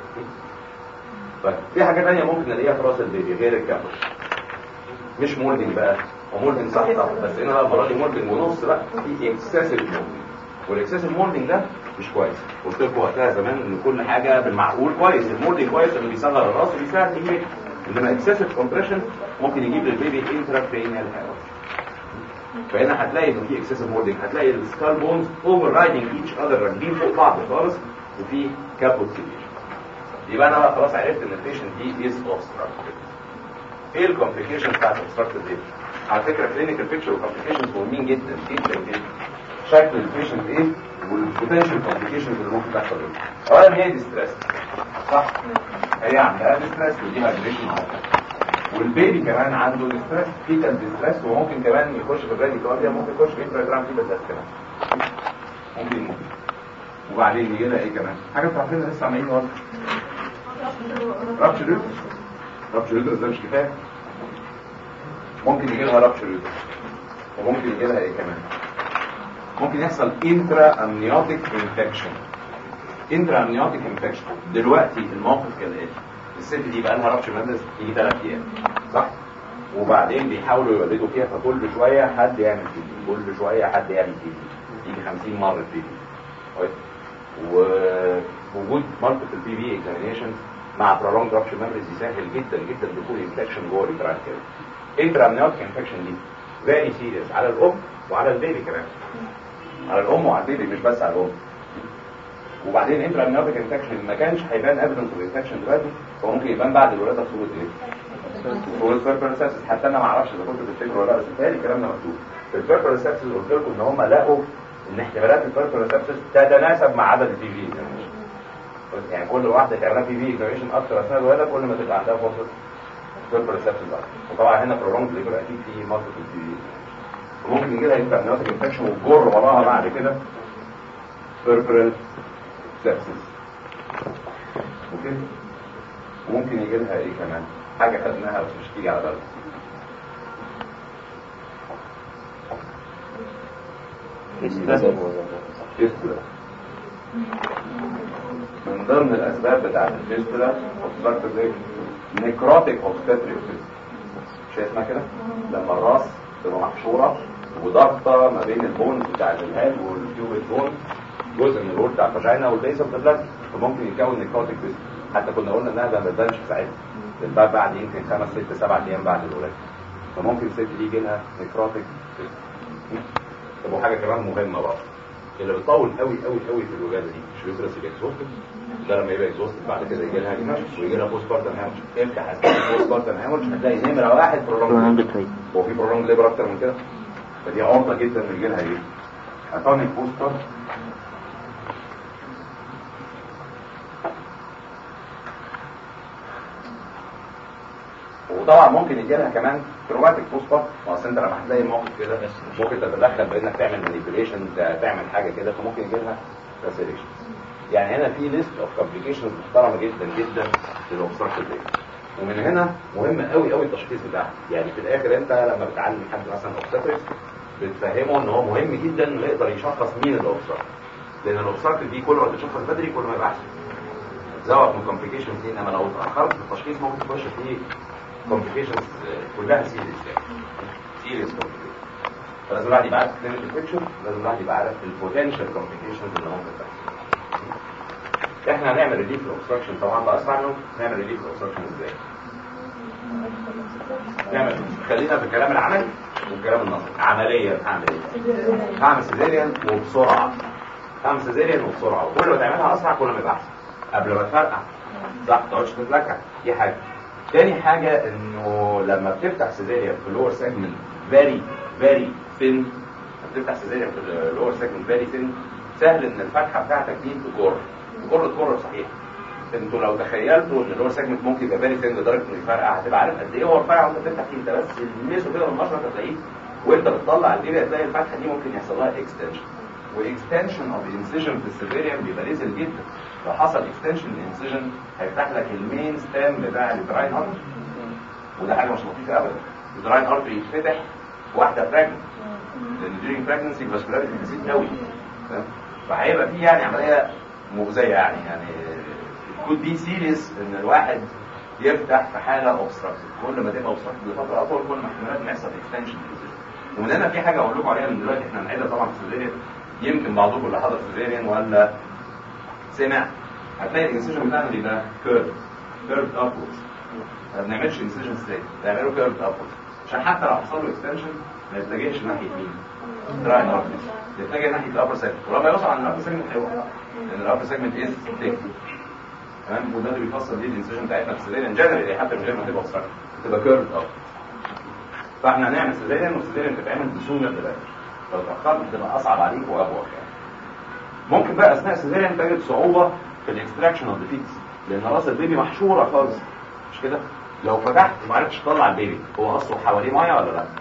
Speaker 1: في حاجه ثانيه ممكن نلاقيها في راس البيبي غير الكابوت مش مولدنج بقى هو مولدنج صح صح بس هنا بقى المره دي مولدنج ونص بقى في اكسسيف مولدنج والاكسسيف مولدنج ده مش كويس قلت لكم وقتها زمان ان كل حاجه بالمعقول كويس المولدنج كويس انه بيصغر الراس وبيساعد تجيب انما اكسسيف كومبريشن ممكن يجيب للبيبي انتراكرينيال هيروس فهنا هتلاقي انه في اكسسيف مولدنج هتلاقي السكال بونز اوفر رايدنج ايتش اذر راكبين فوق بعض خالص وفي كابوت سيفير يبقى انا بقى خلاص عرفت ان البيشنت دي از اوبستراكتد ايه الكومبليكيشن بتاعت الاوبستراكتد دي على فكره كلينيكال بيكتشر والكومبليكيشنز مهمين جدا جدا جدا شكل البيشنت ايه والبوتنشال كومبليكيشنز اللي ممكن تحصل ايه اولا هي ديستريس صح هي عندها ديستريس ودي هايدريشن والبيبي كمان عنده ديستريس فيتال ديستريس وممكن كمان يخش في الرادي كارديا ممكن يخش في انتراجرام فيتال ديستريس كمان ممكن يموت وبعدين يجي لها ايه كمان حاجه انتوا عارفينها لسه عمالين نقول رابش ريوتس رابش ريوتس ده مش كفايه ممكن يجي لها رابش ريوتس وممكن يجي لها ايه كمان ممكن يحصل انترا امنيوتيك انفكشن انترا امنيوتيك انفكشن دلوقتي الموقف كالاتي الست دي بقى لها رابش مادنس يجي ثلاث ايام صح وبعدين بيحاولوا يولدوا فيها فكل شويه حد يعمل بيبي كل شويه حد يعمل بيبي يجي 50 مره بيبي كويس ووجود مالتيبل بي بي اكزامينيشن مع prolonged rupture memories يسهل جدا جدا دخول انفكشن جوه الانترال كده انترا امنيوتيك انفكشن دي فيري سيريس على الام وعلى البيبي كمان على الام وعلى البيبي مش بس على الام وبعدين انترا امنيوتيك انفكشن ما كانش هيبان ايفيدنس اوف انفكشن دلوقتي هو ممكن يبان بعد الولاده بصوره ايه؟ صوره بيربرسابسس حتى انا ما اعرفش اذا كنتوا تفتكروا ولا لا بس بيتهيألي الكلام ده مكتوب في البيربرسابسس قلت لكم ان هم لقوا ان احتمالات البيربرسابسس تتناسب مع عدد البي في يعني كل واحده تعملها بي في اكزاميشن اكتر اثناء الولاده كل ما تبقى عندها فرصه بيربرسابسس اكتر وطبعا هنا برولونج ليبر اكيد في مالتيبل بي في وممكن يجي لها انترا امنيوتيك انفكشن وتجر وراها بعد كده بيربرال سابسس اوكي وممكن يجي لها ايه كمان حاجه خدناها بس مش تيجي على بالنا فيستولا من ضمن الاسباب بتاعت الفيستولا obstructive نيكروتيك obstetric شايف اسمها كده لما الراس تبقى محشوره وضغطه ما بين البونز بتاع الهاد والتيوب بون جزء من الرول بتاع الفاجينا والبيس اوف ذا بلاد فممكن يتكون نيكروتيك فيستولا حتى كنا قلنا انها ما بتبانش في ساعتها بتبان بعد يمكن خمس ست سبع ايام بعد الولاده فممكن الست دي يجي لها نيكروتيك طب وحاجه كمان مهمه بقى اللي بتطول قوي قوي قوي في الولاده دي مش بيدرس الاكزوستد ده لما يبقى اكزوستد بعد كده يجي لها هيماتش ويجي لها بوست بارتم هيماتش افتح اسباب بوست بارتم هيماتش هتلاقي نمره واحد برولونج هو في برولونج ليبر اكتر من كده فدي عرضه جدا ان يجي لها ايه؟ اتونيك بوستر وطبعا ممكن يجي لها كمان تروماتيك بوستر اصل انت لما هتلاقي موقف كده ممكن تتدخل بانك تعمل مانيبيوليشن تعمل حاجه كده فممكن يجي لها لاسيريشن يعني هنا في ليست اوف كومبليكيشنز محترمه جدا جدا للاوبستراكشن دي ومن هنا مهم قوي قوي التشخيص بتاعها يعني في الاخر انت لما بتعلم حد مثلا اوبستراكشن بتفهمه ان هو مهم جدا انه يقدر يشخص مين الاوبستراكشن لان الاوبستراكشن دي كل ما تشخص بدري كل ما يبقى احسن تزود من كومبليكيشنز دي انما لو اتاخرت في التشخيص ممكن تخش في كومبليكيشنز كلها سيريس يعني سيريس كومبليكيشنز فلازم الواحد يبقى عارف كلينيكال بيكتشر لازم الواحد يبقى عارف البوتنشال كومبليكيشنز اللي ممكن تحصل احنا هنعمل ريليف الاوبستراكشن طبعا بقى اسمع له نعمل ريليف الاوبستراكشن ازاي نعمل خلينا في الكلام العملي والكلام النظري عمليا هعمل ايه هعمل سيزيريان وبسرعه هعمل سيزيريان وبسرعه وكل ما تعملها اسرع كل ما يبقى احسن قبل ما تفرقع صح ما تقعدش تتلكع دي حاجه تاني حاجة انه لما بتفتح سيزيريا في اللور سيجمنت فيري فيري ثين بتفتح سيزيريا في اللور سيجمنت فيري ثين سهل ان الفتحة بتاعتك دي تجر تجر تجر صحيح انتوا لو تخيلتوا ان اللور سيجمنت ممكن يبقى فيري ثين لدرجة انه يفرقع هتبقى عارف قد ايه هو رفيع وانت بتفتح فيه انت بس تلمسه كده بالمشرط هتلاقيه وانت بتطلع البيبي هتلاقي الفتحة دي ممكن يحصل لها اكستنشن والاكستنشن اوف انسيجن في السيفيريان بيبقى نزل جدا لو حصل اكستنشن الانسيجن هيفتح لك المين ستام بتاع الدراين ارتري وده حاجه مش لطيفه ابدا الدراين ارتري يتفتح واحده براجننت لان during pregnancy الفاسكولاريتي بتزيد قوي فاهم فهيبقى في يعني عمليه مؤذيه يعني يعني could be serious ان الواحد يفتح في حاله اوبستراكتيف كل ما تبقى اوبستراكتيف لفتره اطول كل ما احتمالات ما يحصل اكستنشن ومن هنا في حاجه اقول لكم عليها من دلوقتي احنا هنعيدها طبعا في السيزيريان يمكن بعضكم اللي حضر سيزيريان ولا سمع هتلاقي الانسيجن بتاعنا بيبقى كيرف كيرف ابورد ما بنعملش انسيجن ستريت بنعمله كيرف ابورد عشان حتى لو حصل له اكستنشن ما يتجهش ناحيه مين؟ دراين ارتريز يتجه ناحيه الابر سيجمنت ولما يوصل عند الابر سيجمنت هيوقع لان الابر سيجمنت از ثيك تمام وده اللي بيفسر ليه الانسيجن بتاعتنا في السيزيريان جنرالي حتى من غير ما تبقى obstructed تبقى كيرف اب فاحنا هنعمل سيزيريان والسيزيريان تتعمل بسهوله دلوقتي لو اتاخرت تبقى اصعب عليك وابوخ يعني ممكن بقى اثناء السيزيريان تجد صعوبه في الاكستراكشن اوف ذا فيتس لان راس البيبي محشوره خالص مش كده لو فتحت وما عرفتش تطلع البيبي هو اصله حواليه ميه ولا لا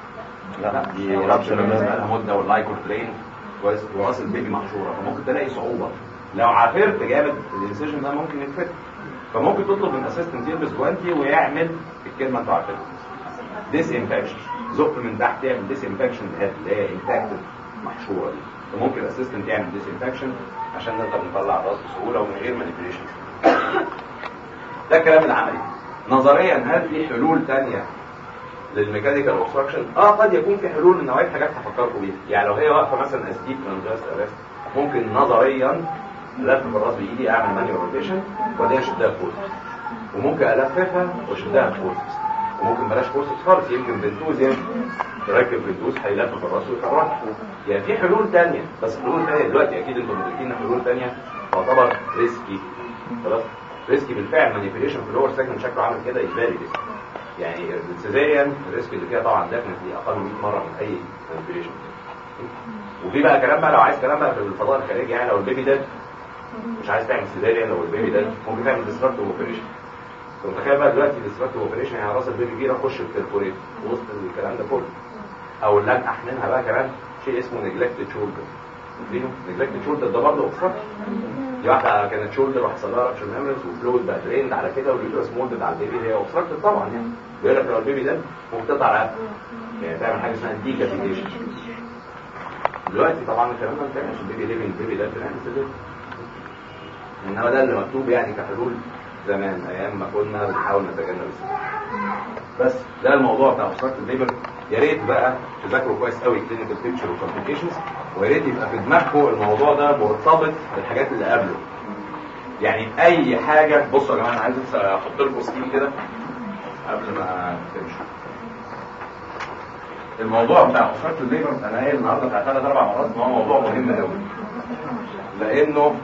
Speaker 1: لا لا دي رابشن بقالها مده واللايكور ترين كويس وراس البيبي محشوره فممكن تلاقي صعوبه لو عافرت جامد الانسيجن ده ممكن يتفتح فممكن تطلب من اسيستنت يلبس جوانتي ويعمل الكلمه انتوا عارفينها ديس انفكشن زق من تحت يعمل ديس انفكشن اللي هي انفكتد محشوره دي فممكن اسيستنت يعمل ديس انفكشن عشان نقدر نطلع الراس بسهوله ومن غير مانيبيوليشن ده الكلام العملي نظريا هل في حلول تانية للميكانيكال اوبستراكشن اه قد يكون في حلول من نوعيه حاجات هفكركم بيها يعني لو هي واقفه مثلا اسديك من جاست ارست ممكن نظريا الف الراس بايدي اعمل مانيوال روتيشن وبعدين اشدها فورسز وممكن الففها واشدها فورسز وممكن بلاش فورسز خالص يمكن بنتوز يمشي تركب بنتوز هيلف الراس ويتحرك يعني في حلول تانية بس حلول تانية دلوقتي اكيد انتم مدركين حلول تانية تعتبر ريسكي خلاص ريسكي بالفعل مانيبيوليشن في اللور سيجمنت شكله عامل كده يبالي ريسكي يعني السيزيريان الريسك اللي فيها طبعا ديفنتلي اقل من 100 مره من اي مانيبيوليشن وفي بقى كلام بقى لو عايز كلام بقى في الفضاء الخارجي يعني لو البيبي ده مش عايز تعمل سيزيريان لو البيبي ده ممكن تعمل ديستراكتيف اوبريشن انت متخيل بقى دلوقتي ديستراكتيف اوبريشن يعني راس البيبي كبيره اخش في البرفوريت وسط الكلام ده كله او اللي احملها بقى كمان شيء اسمه نيجلكتد شولدر فاكرينه نيجلكتد شولدر ده برضه اوبستراكشن دي واحده كانت شولدر وحصل لها رابشن ميموريز وفلويد بقى دريند على كده واليوترس مولدد على البيبي هي اوبستراكتد طبعا يعني بيقول لك لو البيبي ده ممكن تقطع رقبته يعني تعمل حاجه اسمها ديكابيتيشن دلوقتي طبعا الكلام ده ما بيتعملش البيبي ليفنج البيبي ده بنعمل سيزيريان انما ده اللي مكتوب يعني كحلول زمان ايام ما كنا بنحاول نتجنب السيزيريان بس ده الموضوع بتاع مشترك الليبر يا ريت بقى تذاكروا كويس قوي كلينيكال بيكتشر وكومبليكيشنز ويا ريت يبقى في دماغكم الموضوع ده مرتبط بالحاجات اللي قبله يعني اي حاجه بصوا يا جماعه انا عايز بس احط لكم سكين كده قبل ما تمشوا الموضوع بتاع مشترك الليبر انا قايل النهارده بتاع ثلاث اربع مرات ان هو موضوع مهم قوي لانه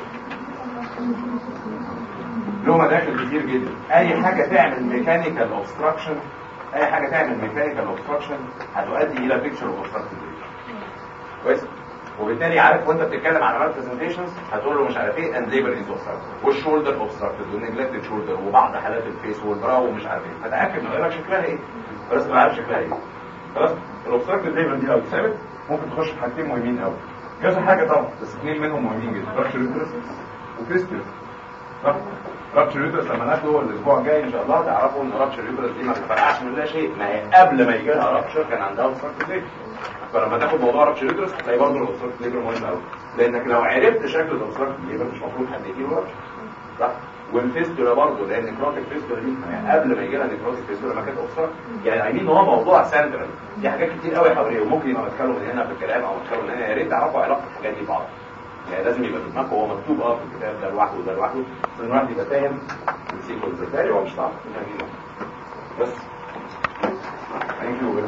Speaker 1: له مداخل كتير جدا اي حاجه تعمل ميكانيكال اوبستراكشن اي حاجه تعمل ميكانيكال اوبستراكشن هتؤدي الى بيكتشر اوف اوبستراكتيف كويس وبالتالي عارف وانت بتتكلم عن ريبريزنتيشنز هتقول له مش عارف ايه اند ليبر از اوبستراكتيف والشولدر اوبستراكتيف والنجلكتد شولدر وبعض حالات الفيس والبراو ومش عارف ايه فتاكد من لك شكلها ايه بس ما عارف شكلها ايه خلاص الاوبستراكتيف ليبر دي لو اتثبت ممكن تخش في حاجتين مهمين قوي كذا حاجه طبعا بس اثنين منهم مهمين جدا رابشر وكريستيال صح رابشر يوترس لما ناخده الاسبوع الجاي ان شاء الله تعرفوا ان رابشر يوترس دي ما بتفرقعش من لا شيء ما هي قبل ما يجي لها رابشر كان عندها اوبستراكتيف ليبر فلما تاخد موضوع رابشر يوترس هتلاقي برضه الاوبستراكتيف ليبر مهم قوي لانك لو عرفت شكل الاوبستراكتيف ليبر مش المفروض حد يجيله رابشر صح والفيستولا برضه لان نكروتيك فيستولا دي ما هي قبل ما يجي لها نكروتيك فيستولا ما كانت اوبستراكتيف يعني عايزين ان هو موضوع سنترال في حاجات كتير قوي حواليه وممكن يبقى مدخله من هنا في الكلام او مدخله من هنا يا ريت تعرفوا علاقه الحاجات دي ببعض يعني لازم يبقى في دماغك هو مكتوب اه في الكتاب ده لوحده وده لوحده عشان الواحد يبقى فاهم السيكونس التالي هو مش صعب يعني بس ثانك يو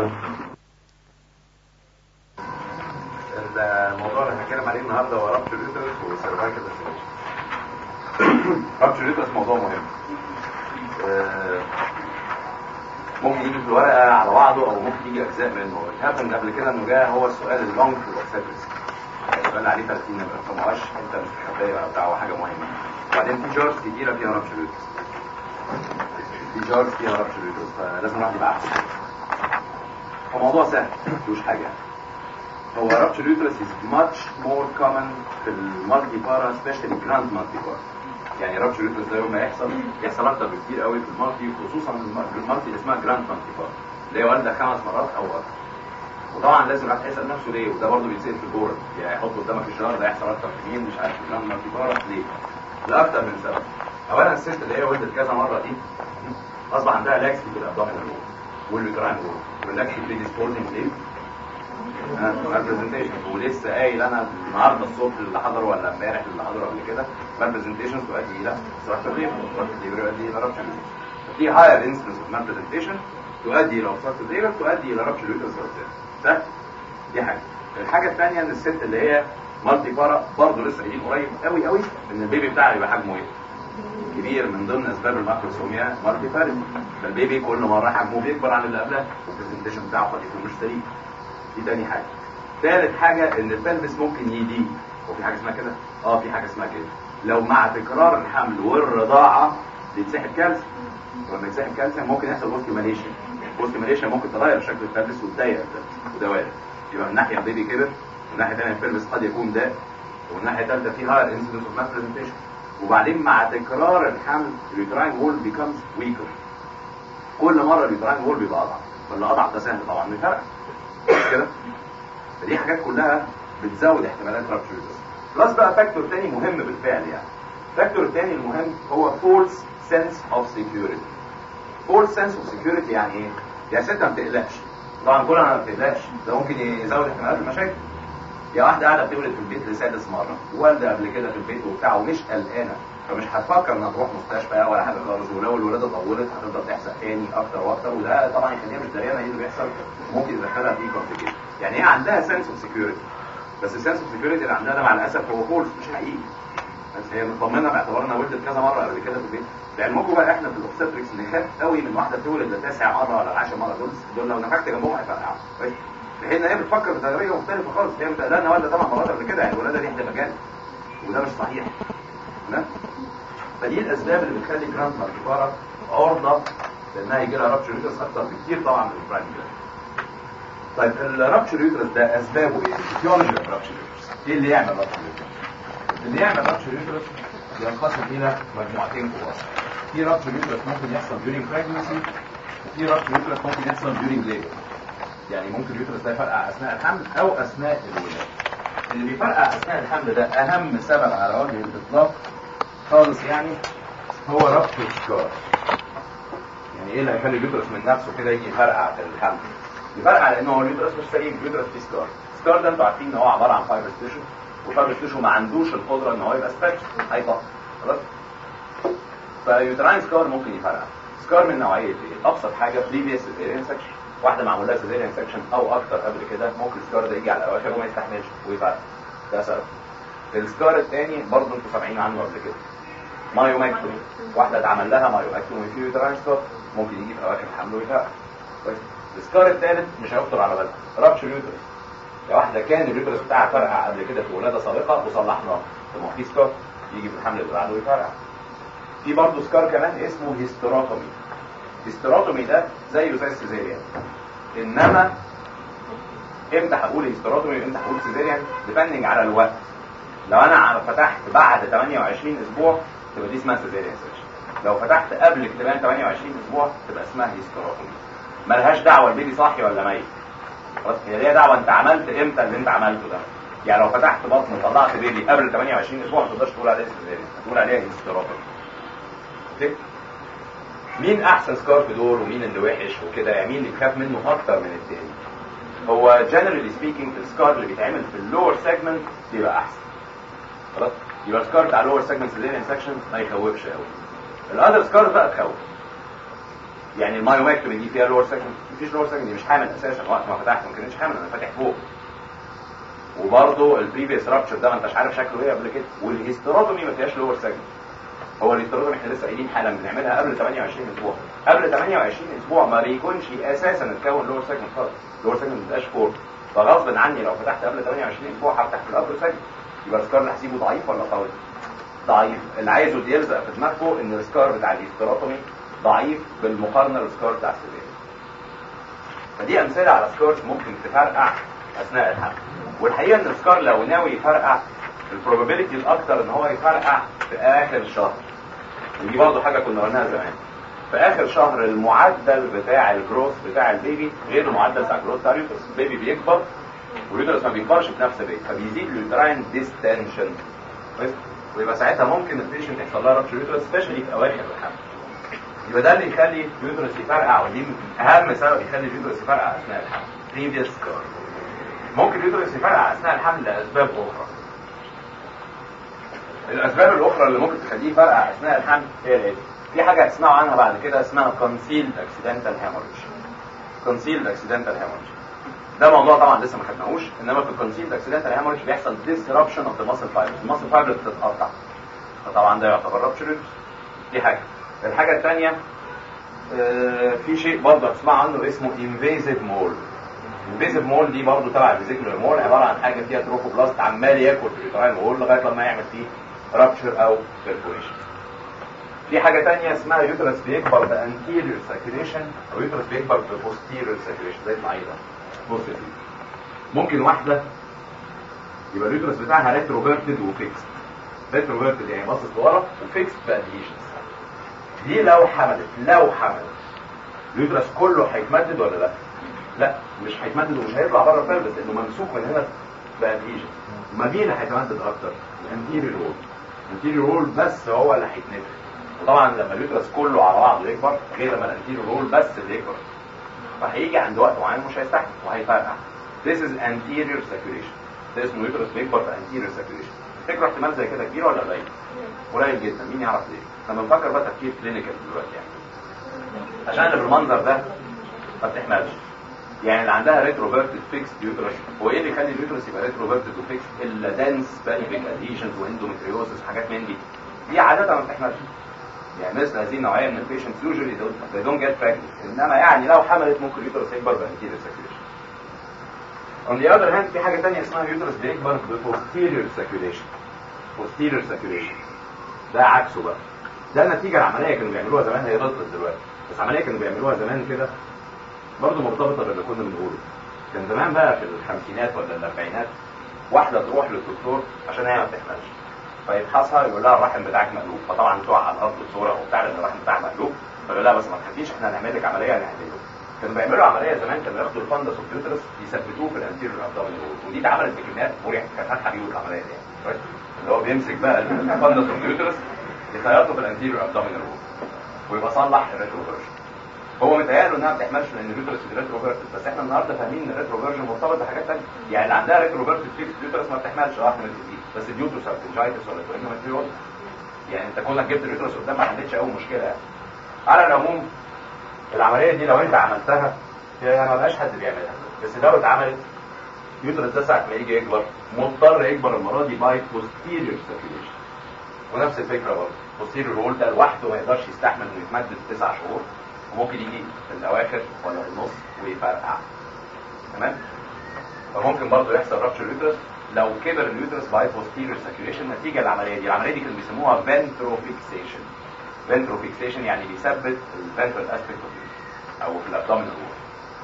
Speaker 1: الموضوع اللي هنتكلم عليه النهارده هو رابتشر يوترس وسيرفايكال رابتشر يوترس موضوع مهم آه، ممكن يجي في الورقه على بعضه او ممكن يجي اجزاء منه هابن قبل كده انه جاء هو السؤال اللونج في الاوبستريكس السؤال عليه 30 ما بيفهموهاش انت مش متخيل بتاع حاجه مهمه وبعدين في جارز كتيره فيها رابشر يوترس في جارز فيها رابشر يوترس فلازم الواحد يبقى احسن هو موضوع سهل مفيهوش حاجه هو رابشر يوترس is much more common في المالتي بارا especially جراند مالتي بارا يعني رابشر يوترس ده يوم ما يحصل يحصل اكتر بكتير قوي في المالتي خصوصا المالتي اللي اسمها جراند مالتي بارا اللي هي والده خمس مرات او اكتر وطبعا لازم الواحد يسال نفسه ليه وده برضه بيتسال في الجور يعني يحط قدامك الشهر ده يحصل اكتر في مين مش عارف جراند مالتي بارا ليه لاكتر من سبب اولا الست اللي هي ولدت كذا مره دي اصبح عندها لاكس في الابدومينال وول واليوتراين وول واللاكس بريديسبوزنج ليه برزنتيشن ولسه قايل انا النهارده الصبح اللي حضر ولا امبارح اللي حضر قبل كده برزنتيشن تؤدي الى ستراكشر ليبر ستراكشر ليبر يؤدي الى رابشر في هاير انسنس اوف برزنتيشن تؤدي الى ستراكشر ليبر تؤدي الى رابشر ليبر ده دي حاجه الحاجه الثانيه ان الست اللي هي مالتي بارا برضه لسه قايلين قريب قوي قوي ان البيبي بتاعها يبقى حجمه ايه كبير من ضمن اسباب الماكروسوميا مالتي بارم فالبيبي كل مره حجمه بيكبر عن اللي قبلها والبرزنتيشن بتاعه قد يكون مش سليم دي تاني حاجة ثالث حاجة ان البلبس ممكن يضيق وفي حاجة اسمها كده اه في حاجة اسمها كده لو مع تكرار الحمل والرضاعة بيتسحب كالسيوم ولما يتسحب كالسيوم ممكن يحصل اوستيماليشن اوستيماليشن ممكن تغير شكل البلبس وتضيق البلبس وده وارد يبقى من ناحية البيبي كبر ومن ناحية ثانية البلبس قد يكون ضاق ومن ناحية ثالثة في هاير انسيدنس اوف ماس برزنتيشن وبعدين مع تكرار الحمل اليوتراين وول بيكمز ويكر كل مرة اليوتراين وول بيبقى اضعف فاللي اضعف ده سهل طبعا يفرق مش كده فدي حاجات كلها بتزود احتمالات رابشر بلس بقى فاكتور تاني مهم بالفعل يعني الفاكتور التاني المهم هو false sense of security false sense of security يعني ايه يا ست ما بتقلقش طبعا كلنا ما بتقلقش ده ممكن يزود احتمالات المشاكل يا واحده قاعده بتولد في البيت لسادس مره والده قبل كده في البيت وبتاع ومش قلقانه فمش هتفكر انها تروح مستشفى ولا حاجه خالص ولو الولاده طولت هتفضل تحصل تاني اكتر واكتر وده طبعا يخليها مش دريانه ايه اللي بيحصل ممكن يدخلها في كومبليكيشن يعني هي عندها سنس اوف سكيورتي بس السنس اوف سكيورتي اللي عندها ده مع الاسف هو فولس مش حقيقي بس هي مطمنه باعتبار انها ولدت كذا مره قبل كده في البيت لعلمكم بقى احنا في الاوبستريكس نخاف قوي من واحده تولد لتاسع مره ولا العاشر مره دول دول لو نفخت جنبهم هيفرقعوا كويس في حين ان هي بتفكر بطريقه مختلفه خالص هي متقلقه والده ثمان مرات قبل كده يعني الولاده دي احتمال مجال وده مش صحيح تمام فدي الاسباب اللي بتخلي جراند ماركيبارا عرضه لانها يجي لها رابشر يوترس اكتر بكتير طبعا من البرايم طيب الرابشر يوترس ده اسبابه ايه؟ الفيولوجي اوف رابشر يوترس ايه اللي يعمل رابشر يوترس؟ اللي يعمل رابشر يوترس ينقسم الى مجموعتين كبار في رابشر يوترس ممكن يحصل during pregnancy وفي رابشر يوترس ممكن يحصل during labor يعني ممكن اليوترس ده يفرقع اثناء الحمل او اثناء الولاده اللي بيفرقع اثناء الحمل ده اهم سبب على وجه الاطلاق خالص يعني هو ربط السكار يعني ايه اللي هيخلي اليوترس من نفسه كده يجي يفرقع في الحمل يفرقع لانه هو اليوترس مش سليم اليوترس فيه سكار السكار ده انتوا عارفين ان هو عباره عن فايبر تيشو والفايبر تيشو ما عندوش القدره ان هو يبقى ستريتش هيطق خلاص فيوتراين سكار ممكن يفرقع سكار من نوعيه ايه ابسط حاجه بريفيس سيزيريان سكشن واحده معمول لها سيزيريان سكشن او اكتر قبل كده ممكن السكار ده يجي على الاواخر وما يستحملش ويفرقع ده سبب السكار الثاني برضه انتوا سامعين عنه قبل كده مايوماكتومي واحده اتعمل لها مايوماكتومي في يوتراين سكار ممكن يجي في اواخر الحمل ويفرقع كويس السكار الثالث مش هيخطر على بالك رابتشر يوترس يا واحده كان اليوترس بتاعها فرقع قبل كده في ولاده سابقه وصلحناه طب ما في سكار يجي في الحمل اللي بعده ويفرقع في برضه سكار كمان اسمه هيستيروتومي هيستيروتومي ده زيه زي السيزيريان انما امتى هقول هيستيروتومي وامتى هقول سيزيريان ديبندنج على الوقت لو انا فتحت بعد 28 اسبوع تبقى دي اسمها سيزيريان سيكشن لو فتحت قبل اكتمال 28 اسبوع تبقى اسمها هيستيروتومي ملهاش دعوه البيبي صاحي ولا ميت خلاص هي ليها دعوه انت عملت امتى اللي انت عملته ده يعني لو فتحت بطن وطلعت بيبي قبل 28 اسبوع ما تقدرش تقول عليها سيزيريان هتقول عليها هيستيروتومي اوكي مين احسن سكار في دول ومين اللي وحش وكده يعني مين اللي تخاف منه اكتر من التاني هو جنرالي سبيكينج السكار اللي بيتعمل في اللور سيجمنت بيبقى احسن خلاص يبقى السكار بتاع اللور سيجمنت سيزيريان سكشن ما يخوفش قوي الاذر سكار بقى تخوف يعني المايوماكتومي دي فيها لور سيجمنت مفيش لور سيجمنت دي مش حامل اساسا وقت ما فتحت ما كانتش حامل انا فاتح فوق وبرضه البريفيس رابتشر ده ما انتش عارف شكله ايه قبل كده والهيستيروتومي ما فيهاش لور سيجمنت هو الاستروتومي احنا لسه قايلين حالا بنعملها قبل 28 اسبوع قبل 28 اسبوع ما بيكونش اساسا اتكون لور سيجمنت خالص لور سيجمنت ما بيبقاش فور فغصب عني لو فتحت قبل 28 اسبوع هفتح في الابر سيجمنت يبقى السكار اللي هسيبه ضعيف ولا قوي؟ ضعيف اللي عايزه يلزق في دماغكم ان السكار بتاع الاستروتومي ضعيف بالمقارنه للسكار بتاع السيزيريان فدي امثله على سكارز ممكن تفرقع اثناء الحمل والحقيقه ان السكار لو ناوي يفرقع البروبابيلتي الاكتر ان هو يفرقع في اخر الشهر ودي برضه حاجه كنا قلناها زمان في اخر شهر المعدل بتاع الجروث بتاع البيبي غير المعدل بتاع الجروث بتاع اليوترس البيبي بيكبر واليوترس ما بيكبرش في نفس الريت فبيزيد اليوتراين ديستنشن ويبقى ساعتها ممكن البيشنت يحصل لها رابتشر يوترس سبيشالي في اواخر الحمل يبقى ده اللي يخلي اليوترس يفرقع ودي اهم سبب يخلي اليوترس يفرقع اثناء الحمل previous scar ممكن اليوترس يفرقع اثناء الحمل لاسباب اخرى الاسباب الاخرى اللي ممكن تخليه يفرقع اثناء الحمل هي ايه في حاجه هتسمعوا عنها بعد كده اسمها concealed accidental hemorrhage concealed accidental hemorrhage ده موضوع طبعا لسه ما خدناهوش انما في الكونسيلد اكسيدنتال هيموريج بيحصل disruption of the muscle fibers المسل فايبر بتتقطع فطبعا ده يعتبر رابتشر دي حاجه الحاجه الثانيه آه في شيء برضه هتسمع عنه اسمه invasive mole invasive mole دي برضه تبع الفيزيكولار مول عباره عن حاجه فيها تروفوبلاست عمال ياكل في اليوتراين وول لغايه لما يعمل فيه رابتشر او بيرفوريشن في حاجة تانية اسمها يوترس بيكبر بانتيريور سيركيليشن او يوترس بيكبر ببوستيريور سيركيليشن زي المعيدة بص دي ممكن واحدة يبقى اليوترس بتاعها ريتروفيرتد وفيكس ريتروفيرتد يعني باصص لورا وفيكس بادهيشنز دي لو حملت لو حملت اليوترس كله هيتمدد ولا لا؟ لا مش هيتمدد ومش هيطلع بره البلبس لانه ممسوك من هنا بادهيشن ما مين اللي هيتمدد اكتر؟ الانتيريور وول الانتيريور وول بس هو اللي هيتنفخ وطبعا لما اليوترس كله على بعضه يكبر غير لما الانتيريور وول بس اللي يكبر فهيجي عند وقت معين مش هيستحمل وهيفرقع This is anterior circulation ده اسمه يوترس بيكبر في anterior circulation تفتكروا احتمال زي كده كبير ولا قليل؟ قليل جدا مين يعرف ليه؟ احنا بنفكر بقى تفكير كلينيكال دلوقتي يعني عشان اللي بالمنظر ده ما بتحملش يعني اللي عندها ريتروفيرتد فيكس يوترس هو ايه اللي يخلي اليوترس يبقى ريتروفيرتد وفيكس الا دانس بالفيك اديشنز واندومتريوزس حاجات من دي دي عاده ما بتحملش يعني مثل هذه النوعيه من البيشنتس يوجوالي they don't get pregnant انما يعني لو حملت ممكن اليوترس يكبر بانتيريور circulation on the other hand في حاجه ثانيه اسمها اليوترس بيكبر ببوستيريور circulation posterior circulation ده عكسه بقى ده نتيجه العمليه كانوا بيعملوها زمان هي بطلت دلوقتي بس عمليه كانوا بيعملوها زمان كده برضه مرتبطه باللي كنا بنقوله كان زمان بقى في الخمسينات ولا الاربعينات واحده تروح للدكتور عشان هي ما بتحملش فيفحصها يقول لها الرحم بتاعك مقلوب فطبعا تقع على الارض الصوره وبتاع لان الرحم بتاعك مقلوب فيقول لها بس ما تخافيش احنا هنعمل لك عمليه هنعمله كانوا بيعملوا عمليه زمان كانوا ياخدوا الفندس اوف اليوترس يثبتوه في الانتيريور ابدومينال وول ودي اتعملت بكميات مريحه كانت فاتحه بيوت العمليه دي يعني كويس اللي هو بيمسك بقى الفندس اوف اليوترس يخيطه في الانتيريور ابدومينال وول ويبقى صلح الريتروفيرجن هو متهيأله انها ما بتحملش لان اليوترس دي ريتروفيرتد بس احنا النهارده فاهمين ان الريتروفيرجن مرتبط بحاجات ثانيه يعني اللي عندها ريتروفيرتد فيكس اليوترس ما بتحملش واحده من الجديد بس اليوترس ارتنجايتس ولا تورينوماتريوز يعني انت كونك جبت اليوترس قدام ما عندكش اي مشكله يعني على العموم العمليه دي لو انت عملتها هي ما بقاش حد بيعملها بس لو اتعملت اليوترس ده ساعه ما يجي يكبر مضطر يكبر المره دي باي posterior circulation ونفس الفكره برضه posterior wall ده لوحده ما يقدرش يستحمل انه يتمدد تسع شهور وممكن يجي في الاواخر ولا في النص ويفرقع تمام فممكن برضه يحصل رابتشر اليوترس لو كبر اليوترس باي posterior circulation نتيجه العمليه دي العمليه دي كانوا بيسموها ventrofixation ventrofixation يعني بيثبت الفنترال اسبيكت او في الابدومينال وول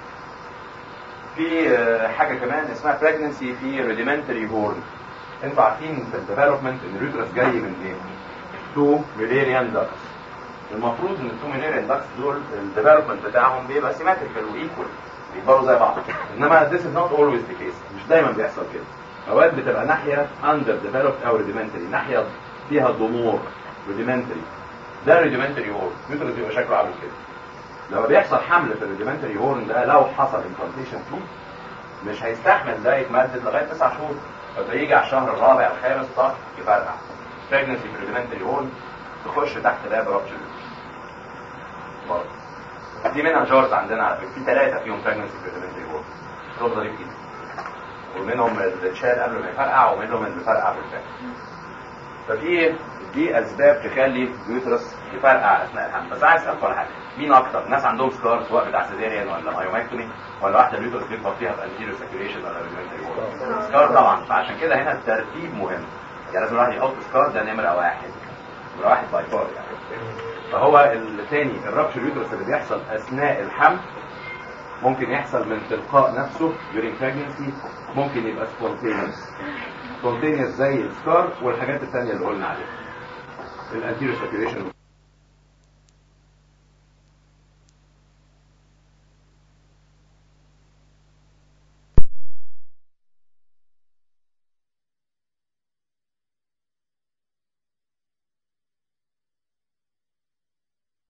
Speaker 1: في آه، حاجه كمان اسمها pregnancy في rudimentary horn انتوا عارفين في الديفلوبمنت ان اليوترس جاي من ايه؟ تو ميليريان داكس المفروض ان التو ميليريان داكس دول الديفلوبمنت بتاعهم بيبقى سيمتريكال وايكوال بيكبروا زي بعض انما this is not always the case مش دايما بيحصل كده اوقات بتبقى ناحيه under developed او rudimentary ناحيه فيها ضمور rudimentary ده rudimentary horn اليوترس بيبقى شكله عامل كده لما بيحصل حمل في الريديمنتري هورن ده لو حصل امبلانتيشن فيه مش هيستحمل ده يتمدد لغايه تسع شهور فيجي على الشهر الرابع الخامس طق يفرقع pregnancy في الريديمنتري هورن تخش تحت باب رابشر برضه دي منها جارز عندنا على فكره في ثلاثه فيهم pregnancy في الريديمنتري هورن شغل ظريف جدا ومنهم اللي اتشال قبل ما يفرقع ومنهم اللي فرقع بالفعل ففي دي اسباب تخلي اليوترس يفرقع اثناء الحمل بس عايز اسالك على حاجه مين اكتر ناس عندهم سكار سواء بتاع سيزيريان ولا مايوماكتومي ولا واحده اليوترس بيكبر فيها بانتيريور سيركيوليشن ولا ريجمنتري سكار طبعا فعشان كده هنا الترتيب مهم يعني لازم الواحد يحط سكار ده نمره واحد نمره واحد باي فار يعني فهو الثاني الرابشر اليوترس اللي بيحصل اثناء الحمل ممكن يحصل من تلقاء نفسه during pregnancy ممكن يبقى spontaneous spontaneous زي السكار والحاجات الثانيه اللي قلنا عليها الانتيريور سيركيوليشن